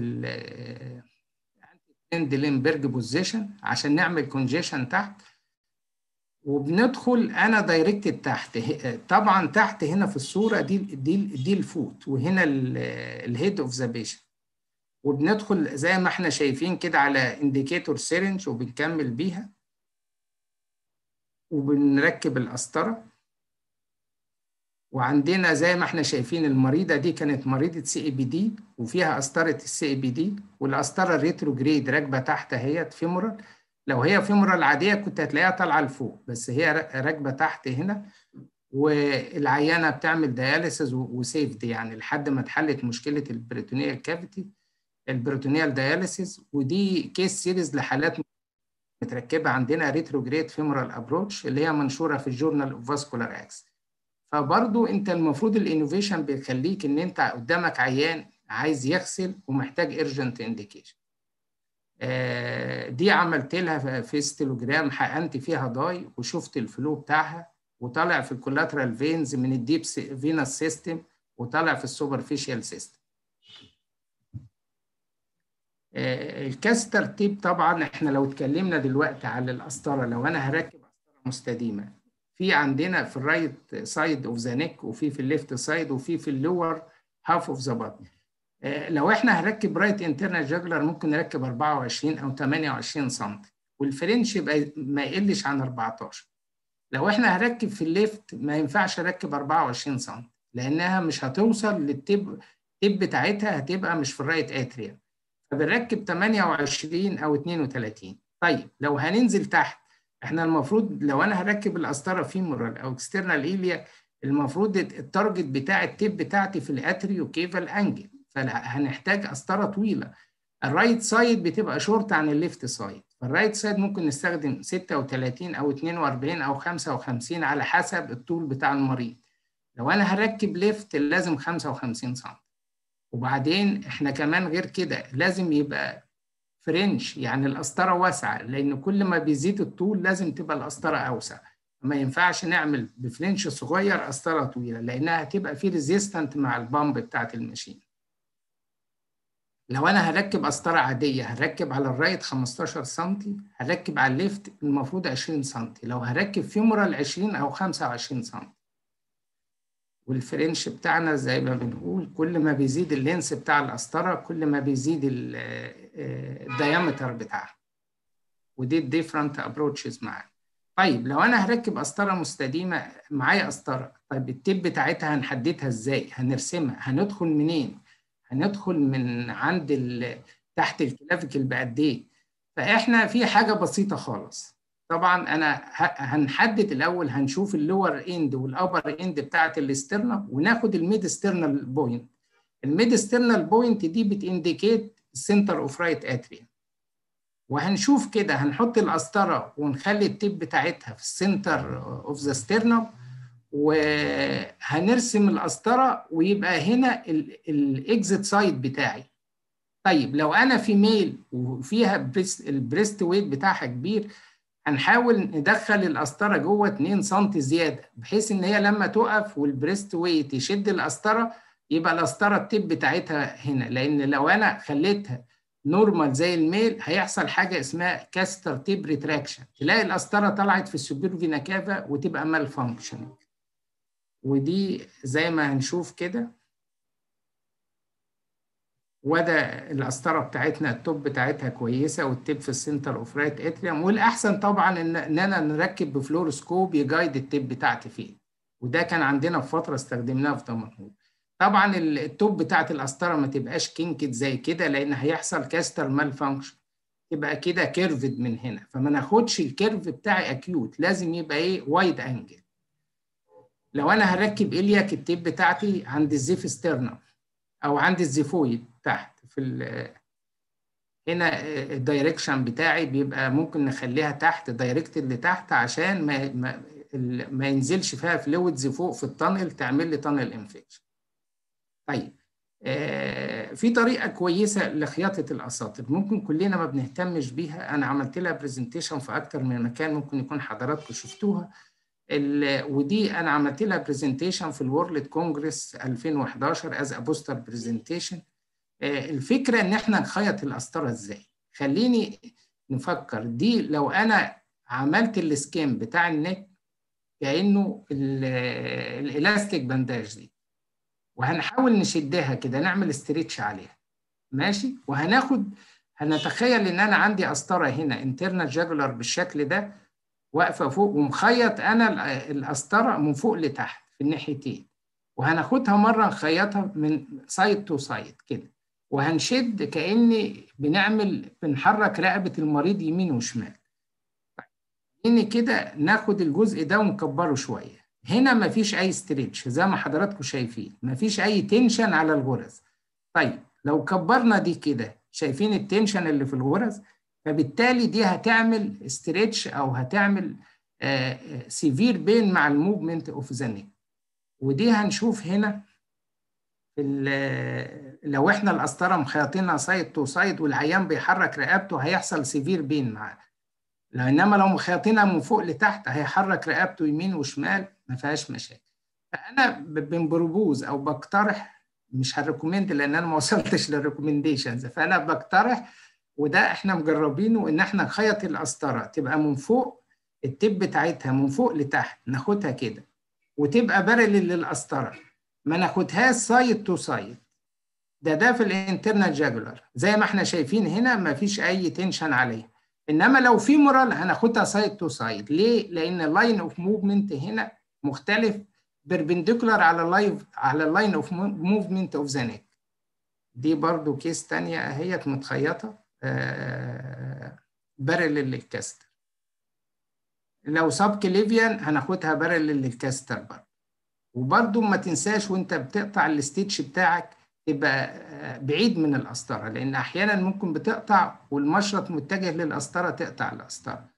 ال لينبرج بوزيشن عشان نعمل كونجيشن تحت وبندخل انا دايركتد تحت طبعا تحت هنا في الصوره دي دي دي الفوت وهنا الهيد اوف ذا بيشنت وبندخل زي ما احنا شايفين كده على انديكيتور سيرنج وبنكمل بيها وبنركب القسطره وعندنا زي ما احنا شايفين المريضه دي كانت مريضه سي اي بي دي وفيها قسطره السي اي بي دي والقسطره الريتروجريد راكبه تحت اهيت فيمورال لو هي فيمورال عاديه كنت هتلاقيها طالعه لفوق بس هي راكبه تحت هنا والعيانه بتعمل دياليسيس وسيفد يعني لحد ما اتحلت مشكله البريتونيال كافيتي البريتونيال دياليسيس ودي كيس سيريز لحالات متركبه عندنا ريتروجريد فيمورال ابروتش اللي هي منشوره في الجورنال اوف فاسكولار اكس فبرضو انت المفروض الانوفيشن بيخليك ان انت قدامك عيان عايز يغسل ومحتاج ايرجنت انديكيشن دي عملت لها في ستيلوجرام حقنت فيها داي وشفت الفلو بتاعها وطالع في الكولاترال فينز من الديب فينس سيستم وطالع في السوبرفيشال سيستم الكاستر تيب طبعا احنا لو اتكلمنا دلوقتي على القسطره لو انا هركب قسطره مستديمه في عندنا في الرايت سايد اوف ذا نيك وفي في الليفت سايد وفي في اللور هاف اوف ذا بادي لو احنا هنركب رايت انترنال جاجلر ممكن نركب 24 او 28 سم والفرنش يبقى ما يقلش عن 14 لو احنا هركب في الليفت ما ينفعش اركب 24 سم لانها مش هتوصل للتب التب بتاعتها هتبقى مش في الرايت اتريا فبنركب 28 او 32 طيب لو هننزل تحت احنا المفروض لو انا هركب القسطره فيمورال او اكسترنال ايليا المفروض التارجت بتاع التب بتاعتي في الاتريو كيفال انجل فهنحتاج قسطره طويله الرايت سايد بتبقى شورت عن الليفت سايد فالرايت سايد ممكن نستخدم 36 او 42 او 55 على حسب الطول بتاع المريض لو انا هركب ليفت لازم 55 سم وبعدين احنا كمان غير كده لازم يبقى فرنش يعني القسطره واسعه لان كل ما بيزيد الطول لازم تبقى القسطره اوسع ما ينفعش نعمل بفرنش صغير قسطره طويله لانها هتبقى في ريزيستنت مع البامب بتاعت الماشين لو انا هركب قسطره عاديه هركب على الرايت 15 سم هركب على الليفت المفروض 20 سم لو هركب فيمورال 20 او 25 سم والفرنش بتاعنا زي ما بنقول كل ما بيزيد اللينس بتاع القسطره كل ما بيزيد الديامتر بتاعها ودي الديفرنت ابروتشز معانا طيب لو انا هركب قسطره مستديمه معايا قسطره طيب التيب بتاعتها هنحددها ازاي هنرسمها هندخل منين هندخل من عند تحت الكلافيكل بقد ايه فاحنا في حاجه بسيطه خالص طبعا انا هنحدد الاول هنشوف اللور اند والابر اند بتاعت الاسترنال وناخد الميد سترنال بوينت الميد سترنال بوينت دي بتindicate السنتر اوف رايت اتريا وهنشوف كده هنحط القسطره ونخلي التيب بتاعتها في السنتر اوف ذا سترنال وهنرسم القسطره ويبقى هنا الاكزيت سايد بتاعي طيب لو انا في ميل وفيها بريست البريست ويت بتاعها كبير هنحاول ندخل القسطره جوه 2 سم زياده بحيث ان هي لما تقف والبريست ويت يشد القسطره يبقى القسطره التيب بتاعتها هنا لان لو انا خليتها نورمال زي الميل هيحصل حاجه اسمها كاستر تيب ريتراكشن تلاقي القسطره طلعت في السوبر فينا كافا وتبقى مال فانكشن ودي زي ما هنشوف كده وده القسطره بتاعتنا التوب بتاعتها كويسه والتيب في السنتر اوف رايت اتريوم والاحسن طبعا ان اننا نركب بفلورسكوب يجايد التيب بتاعتي فين وده كان عندنا في فتره استخدمناها في دمنهور طبعا التوب بتاعت القسطره ما تبقاش كينكت زي كده لان هيحصل كاستر مال فانكشن تبقى كده كيرفد من هنا فما ناخدش الكيرف بتاعي اكيوت لازم يبقى ايه وايد انجل لو انا هركب الياك التيب بتاعتي عند الزيف ستيرنم او عند الزيفويد تحت في هنا الدايركشن بتاعي بيبقى ممكن نخليها تحت دايركت اللي تحت عشان ما ما, ما ينزلش فيها فلويدز فوق في التانل تعمل لي تانل انفكشن طيب آه في طريقه كويسه لخياطه الاساطر ممكن كلنا ما بنهتمش بيها انا عملت لها برزنتيشن في اكتر من مكان ممكن يكون حضراتكم شفتوها ودي انا عملت لها برزنتيشن في الورلد كونجرس 2011 از بوستر برزنتيشن الفكره ان احنا نخيط القسطره ازاي خليني نفكر دي لو انا عملت السكيم بتاع النك كانه الالاستيك بانداج دي وهنحاول نشدها كده نعمل استريتش عليها ماشي وهناخد هنتخيل ان انا عندي قسطره هنا انترنال جاجولار بالشكل ده واقفه فوق ومخيط انا القسطره من فوق لتحت في الناحيتين وهناخدها مره نخيطها من سايد تو سايد كده وهنشد كاني بنعمل بنحرك رقبه المريض يمين وشمال ان كده ناخد الجزء ده ونكبره شويه هنا مفيش اي ستريتش زي ما حضراتكم شايفين مفيش اي تنشن على الغرز طيب لو كبرنا دي كده شايفين التنشن اللي في الغرز فبالتالي دي هتعمل ستريتش او هتعمل سيفير بين مع الموفمنت اوف ذا نيك ودي هنشوف هنا لو احنا القسطره مخيطينها سايد تو سايد والعيان بيحرك رقبته هيحصل سيفير بين معاه انما لو مخيطينها من فوق لتحت هيحرك رقبته يمين وشمال ما فيهاش مشاكل فانا بنبروبوز او بقترح مش هريكومند لان انا ما وصلتش للريكومنديشنز فانا بقترح وده احنا مجربينه ان احنا نخيط القسطره تبقى من فوق التب بتاعتها من فوق لتحت ناخدها كده وتبقى بارلل للقسطره ما ناخدهاش سايد تو سايد ده ده في الانترنال جاجولار زي ما احنا شايفين هنا ما فيش اي تنشن عليه انما لو في مورال هناخدها سايد تو سايد ليه لان اللاين اوف موفمنت هنا مختلف بيربنديكولار على اللايف على اللاين اوف موفمنت اوف ذا نيك دي برضو كيس تانية اهيت متخيطه آه بارلل للكاستر لو سب كليفيان هناخدها بارلل للكاستر برضو وبرضو ما تنساش وانت بتقطع الستيتش بتاعك تبقى بعيد من القسطرة لأن أحيانا ممكن بتقطع والمشرط متجه للقسطرة تقطع القسطرة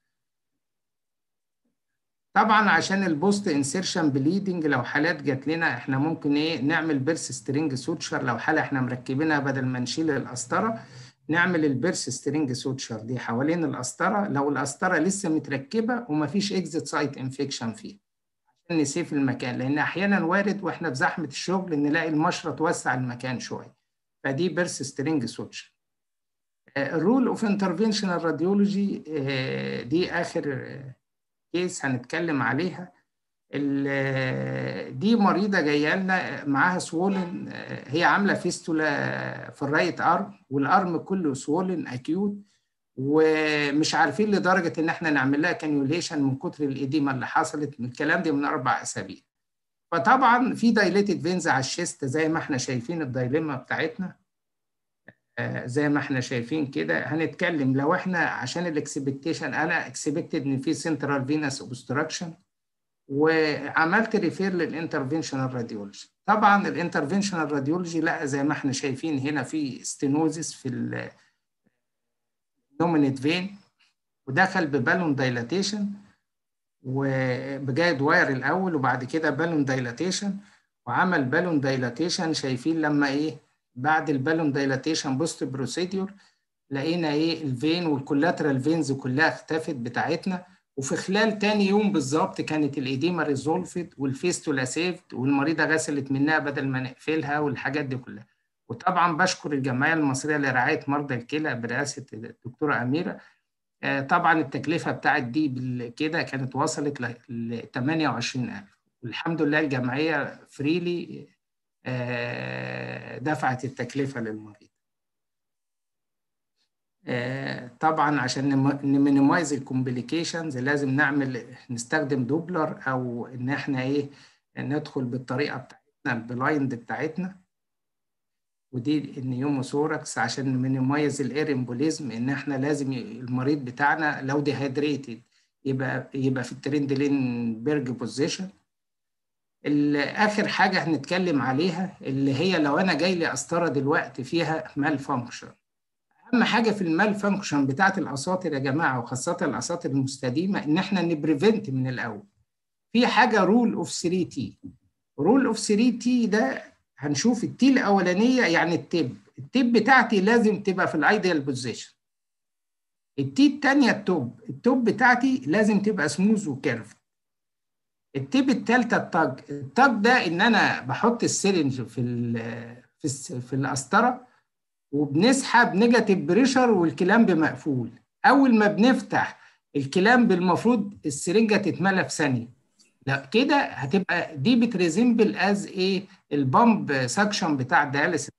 طبعا عشان البوست انسيرشن بليدنج لو حالات جات لنا احنا ممكن ايه نعمل بيرس سترينج سوتشر لو حاله احنا مركبينها بدل ما نشيل القسطره نعمل البيرس سترينج سوتشر دي حوالين القسطره لو القسطره لسه متركبه ومفيش اكزيت سايت انفكشن فيها عشان نسيف المكان لان احيانا وارد واحنا في زحمه الشغل نلاقي المشرط وسع المكان شويه فدي بيرس سترينج سوتشر الرول اوف انترفنشنال راديولوجي دي اخر كيس هنتكلم عليها دي مريضة جاية لنا معاها سوولن هي عاملة فيستولا في الرايت ارم والارم كله سوولن اكيوت ومش عارفين لدرجة ان احنا نعمل لها كانيوليشن من كتر الاديمة اللي حصلت من الكلام دي من اربع اسابيع فطبعا في دايليتد فينز على الشيست زي ما احنا شايفين الدايليما بتاعتنا زي ما احنا شايفين كده هنتكلم لو احنا عشان الاكسبكتيشن انا اكسبكتد ان في سنترال فينس اوبستراكشن وعملت ريفير للانترفنشنال راديولوجي طبعا الانترفنشنال راديولوجي لا زي ما احنا شايفين هنا في ستينوزيس في النومينيت فين ودخل ببالون دايلاتيشن وبجايد واير الاول وبعد كده بالون دايلاتيشن وعمل بالون دايلاتيشن شايفين لما ايه بعد البالون دايلاتيشن بوست بروسيدور لقينا ايه الفين والكولاترال فينز كلها اختفت بتاعتنا وفي خلال تاني يوم بالظبط كانت الايديما ريزولفد والفيستولا سيفد والمريضه غسلت منها بدل ما نقفلها والحاجات دي كلها وطبعا بشكر الجمعيه المصريه لرعايه مرضى الكلى برئاسه الدكتوره اميره طبعا التكلفه بتاعت دي كده كانت وصلت ل 28000 والحمد لله الجمعيه فريلي دفعت التكلفه للمريض طبعا عشان نمينيمايز الكومبليكيشنز لازم نعمل نستخدم دوبلر او ان احنا ايه ندخل بالطريقه بتاعتنا البلايند بتاعتنا ودي النيوموثوركس عشان نميمايز الاير امبوليزم ان احنا لازم المريض بتاعنا لو ديهايدريتد يبقى يبقى في الترندلين بيرج بوزيشن اخر حاجه هنتكلم عليها اللي هي لو انا جاي لي قسطره دلوقتي فيها مال فانكشن اهم حاجه في المال فانكشن بتاعت الاساطر يا جماعه وخاصه الاساطر المستديمه ان احنا نبريفنت من الاول في حاجه رول اوف 3 تي رول اوف 3 تي ده هنشوف التي الاولانيه يعني التب التب بتاعتي لازم تبقى في الايديال بوزيشن التي الثانيه التوب التوب بتاعتي لازم تبقى سموز وكيرف التب الثالثه التاج التاج ده ان انا بحط السيرنج في ال في في القسطره وبنسحب نيجاتيف بريشر والكلامب مقفول اول ما بنفتح الكلامب المفروض السرنجه تتملى في ثانيه لا كده هتبقى دي بتريزمبل از ايه البامب سكشن بتاع الدياليسيس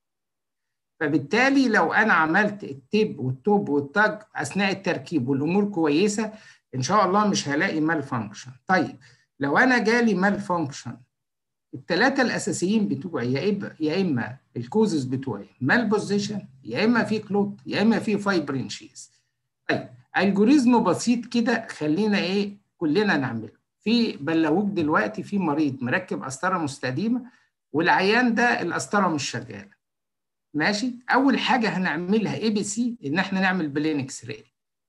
فبالتالي لو انا عملت التيب والتوب والتاج اثناء التركيب والامور كويسه ان شاء الله مش هلاقي مال فانكشن طيب لو انا جالي مال فانكشن الثلاثه الاساسيين بتوعي يا اما يا اما الكوزز بتوعي مال بوزيشن يا اما في كلوت يا اما في فايبرين شيز طيب الجوريزم بسيط كده خلينا ايه كلنا نعمله في بلغوك دلوقتي في مريض مركب قسطره مستديمه والعيان ده القسطره مش شغاله ماشي اول حاجه هنعملها اي بي سي ان احنا نعمل بلين اكس راي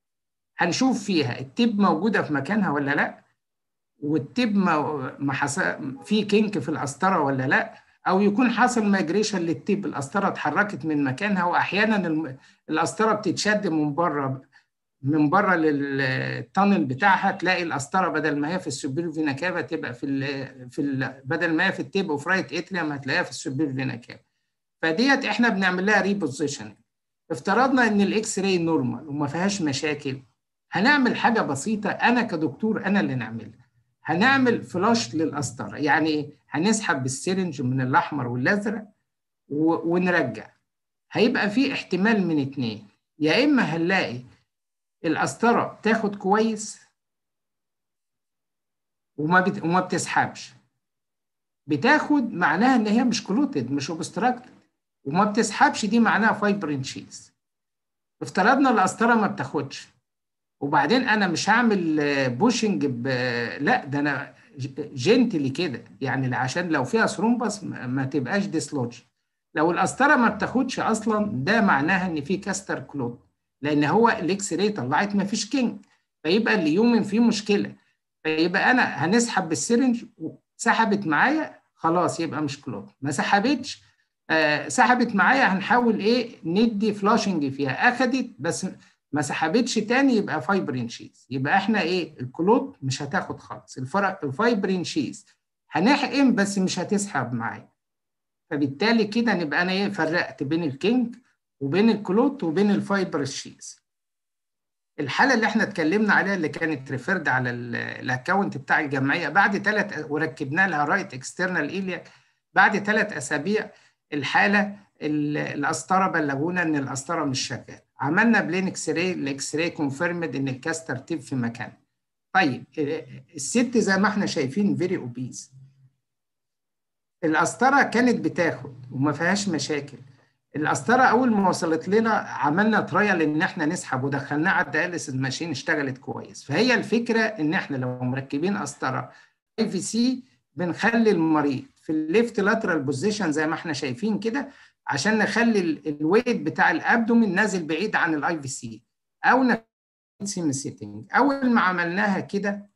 هنشوف فيها التب موجوده في مكانها ولا لا والتب ما ما حصل في كينك في القسطره ولا لا او يكون حصل مايجريشن للتب القسطره اتحركت من مكانها واحيانا القسطره بتتشد من بره من بره للتانل بتاعها تلاقي القسطره بدل ما هي في السوبر فينا كافا تبقى في ال في ال بدل ما هي في التيب اوف رايت اتريوم هتلاقيها في السوبر فينا كافا فديت احنا بنعمل لها ريبوزيشن افترضنا ان الاكس راي نورمال وما فيهاش مشاكل هنعمل حاجه بسيطه انا كدكتور انا اللي نعملها هنعمل فلاش للقسطره يعني ايه هنسحب بالسيرنج من الاحمر والازرق ونرجع هيبقى في احتمال من اتنين يا اما هنلاقي القسطره بتاخد كويس وما بت... وما بتسحبش بتاخد معناها ان هي مش كلوتد مش اوبستراكتد وما بتسحبش دي معناها فايبرين شيز افترضنا القسطره ما بتاخدش وبعدين انا مش هعمل بوشنج ب... لا ده انا جنتلي كده يعني عشان لو فيها ثرومبس ما تبقاش ديسلوج لو القسطره ما بتاخدش اصلا ده معناها ان في كاستر كلوت لان هو الاكس راي طلعت ما فيش كينج فيبقى اليومن فيه مشكله فيبقى انا هنسحب بالسرنج سحبت معايا خلاص يبقى مش كلوت ما سحبتش آه سحبت معايا هنحاول ايه ندي فلاشنج فيها اخدت بس ما سحبتش تاني يبقى فايبرين شيز يبقى احنا ايه الكلوت مش هتاخد خالص الفرق الفايبرين شيز هنحقن بس مش هتسحب معايا فبالتالي كده نبقى انا ايه فرقت بين الكينج وبين الكلوت وبين الفايبر شيز الحاله اللي احنا اتكلمنا عليها اللي كانت ريفيرد على الاكونت بتاع الجمعيه بعد ثلاث وركبنا لها رايت اكسترنال ايلياك بعد ثلاث اسابيع الحاله القسطره بلغونا ان القسطره مش شغاله عملنا بلين اكس راي الاكس راي كونفيرمد ان الكاس ترتيب في مكانه طيب الست زي ما احنا شايفين فيري اوبيز القسطره كانت بتاخد وما فيهاش مشاكل القسطره اول ما وصلت لنا عملنا ترايل ان احنا نسحب ودخلناها على الدياليسيس ماشين اشتغلت كويس فهي الفكره ان احنا لو مركبين قسطره اي في سي بنخلي المريض في الليفت لاترال بوزيشن زي ما احنا شايفين كده عشان نخلي الويت بتاع الابدومين نازل بعيد عن الاي في سي او سيم سيتنج اول ما عملناها كده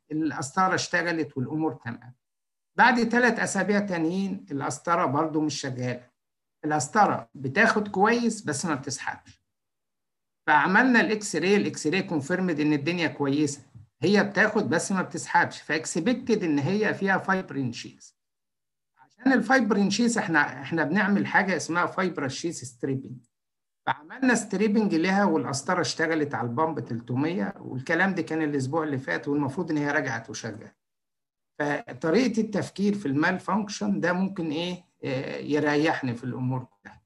القسطره اشتغلت والامور تمام بعد ثلاث اسابيع تانيين القسطره برضو مش شغاله القسطره بتاخد كويس بس ما بتسحبش فعملنا الاكس راي الاكس راي كونفيرمد ان الدنيا كويسه هي بتاخد بس ما بتسحبش فاكسبكتد ان هي فيها فايبرين شيز عشان الفايبرين شيز احنا احنا بنعمل حاجه اسمها فايبر شيز ستريبنج فعملنا ستريبنج لها والقسطره اشتغلت على البامب 300 والكلام ده كان الاسبوع اللي فات والمفروض ان هي رجعت وشغاله فطريقه التفكير في المال فانكشن ده ممكن ايه يريحني في الامور كلها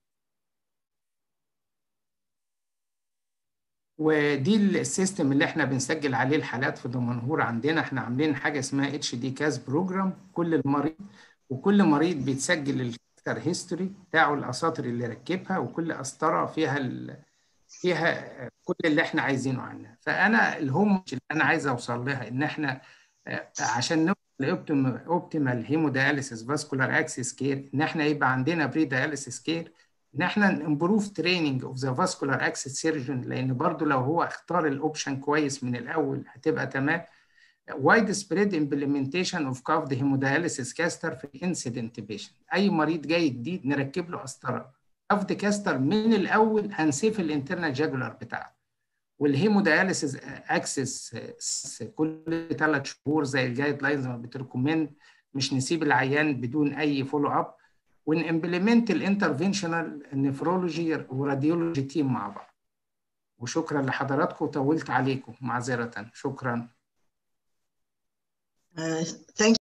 ودي السيستم اللي احنا بنسجل عليه الحالات في دمنهور عندنا احنا عاملين حاجه اسمها اتش دي كاس بروجرام كل المريض وكل مريض بيتسجل الكاستر هيستوري بتاعه الاساطر اللي ركبها وكل قسطره فيها ال... فيها كل اللي احنا عايزينه عنها فانا الهوم اللي انا عايز اوصل لها ان احنا عشان نوصل لاوبتيمال هيمودياليسيس فاسكولار اكسس كير ان احنا يبقى عندنا بري دياليسيس كير ان احنا نمبروف تريننج اوف ذا فاسكولار اكسس سيرجن لان برضو لو هو اختار الاوبشن كويس من الاول هتبقى تمام وايد سبريد امبلمنتيشن اوف كافد هيمودياليسيس كاستر في الانسيدنت بيشنت اي مريض جاي جديد نركب له قسطره كافد كاستر من الاول هنسيف الانترنال جاجولار بتاعته والهيمودياليسيس اكسس كل ثلاث شهور زي الجايد لاينز ما بتريكومند مش نسيب العيان بدون اي فولو اب ونimplement الانترفنشنال نفرولوجي وراديولوجي تيم مع بعض وشكرا لحضراتكم طولت عليكم معذره شكرا Uh, thank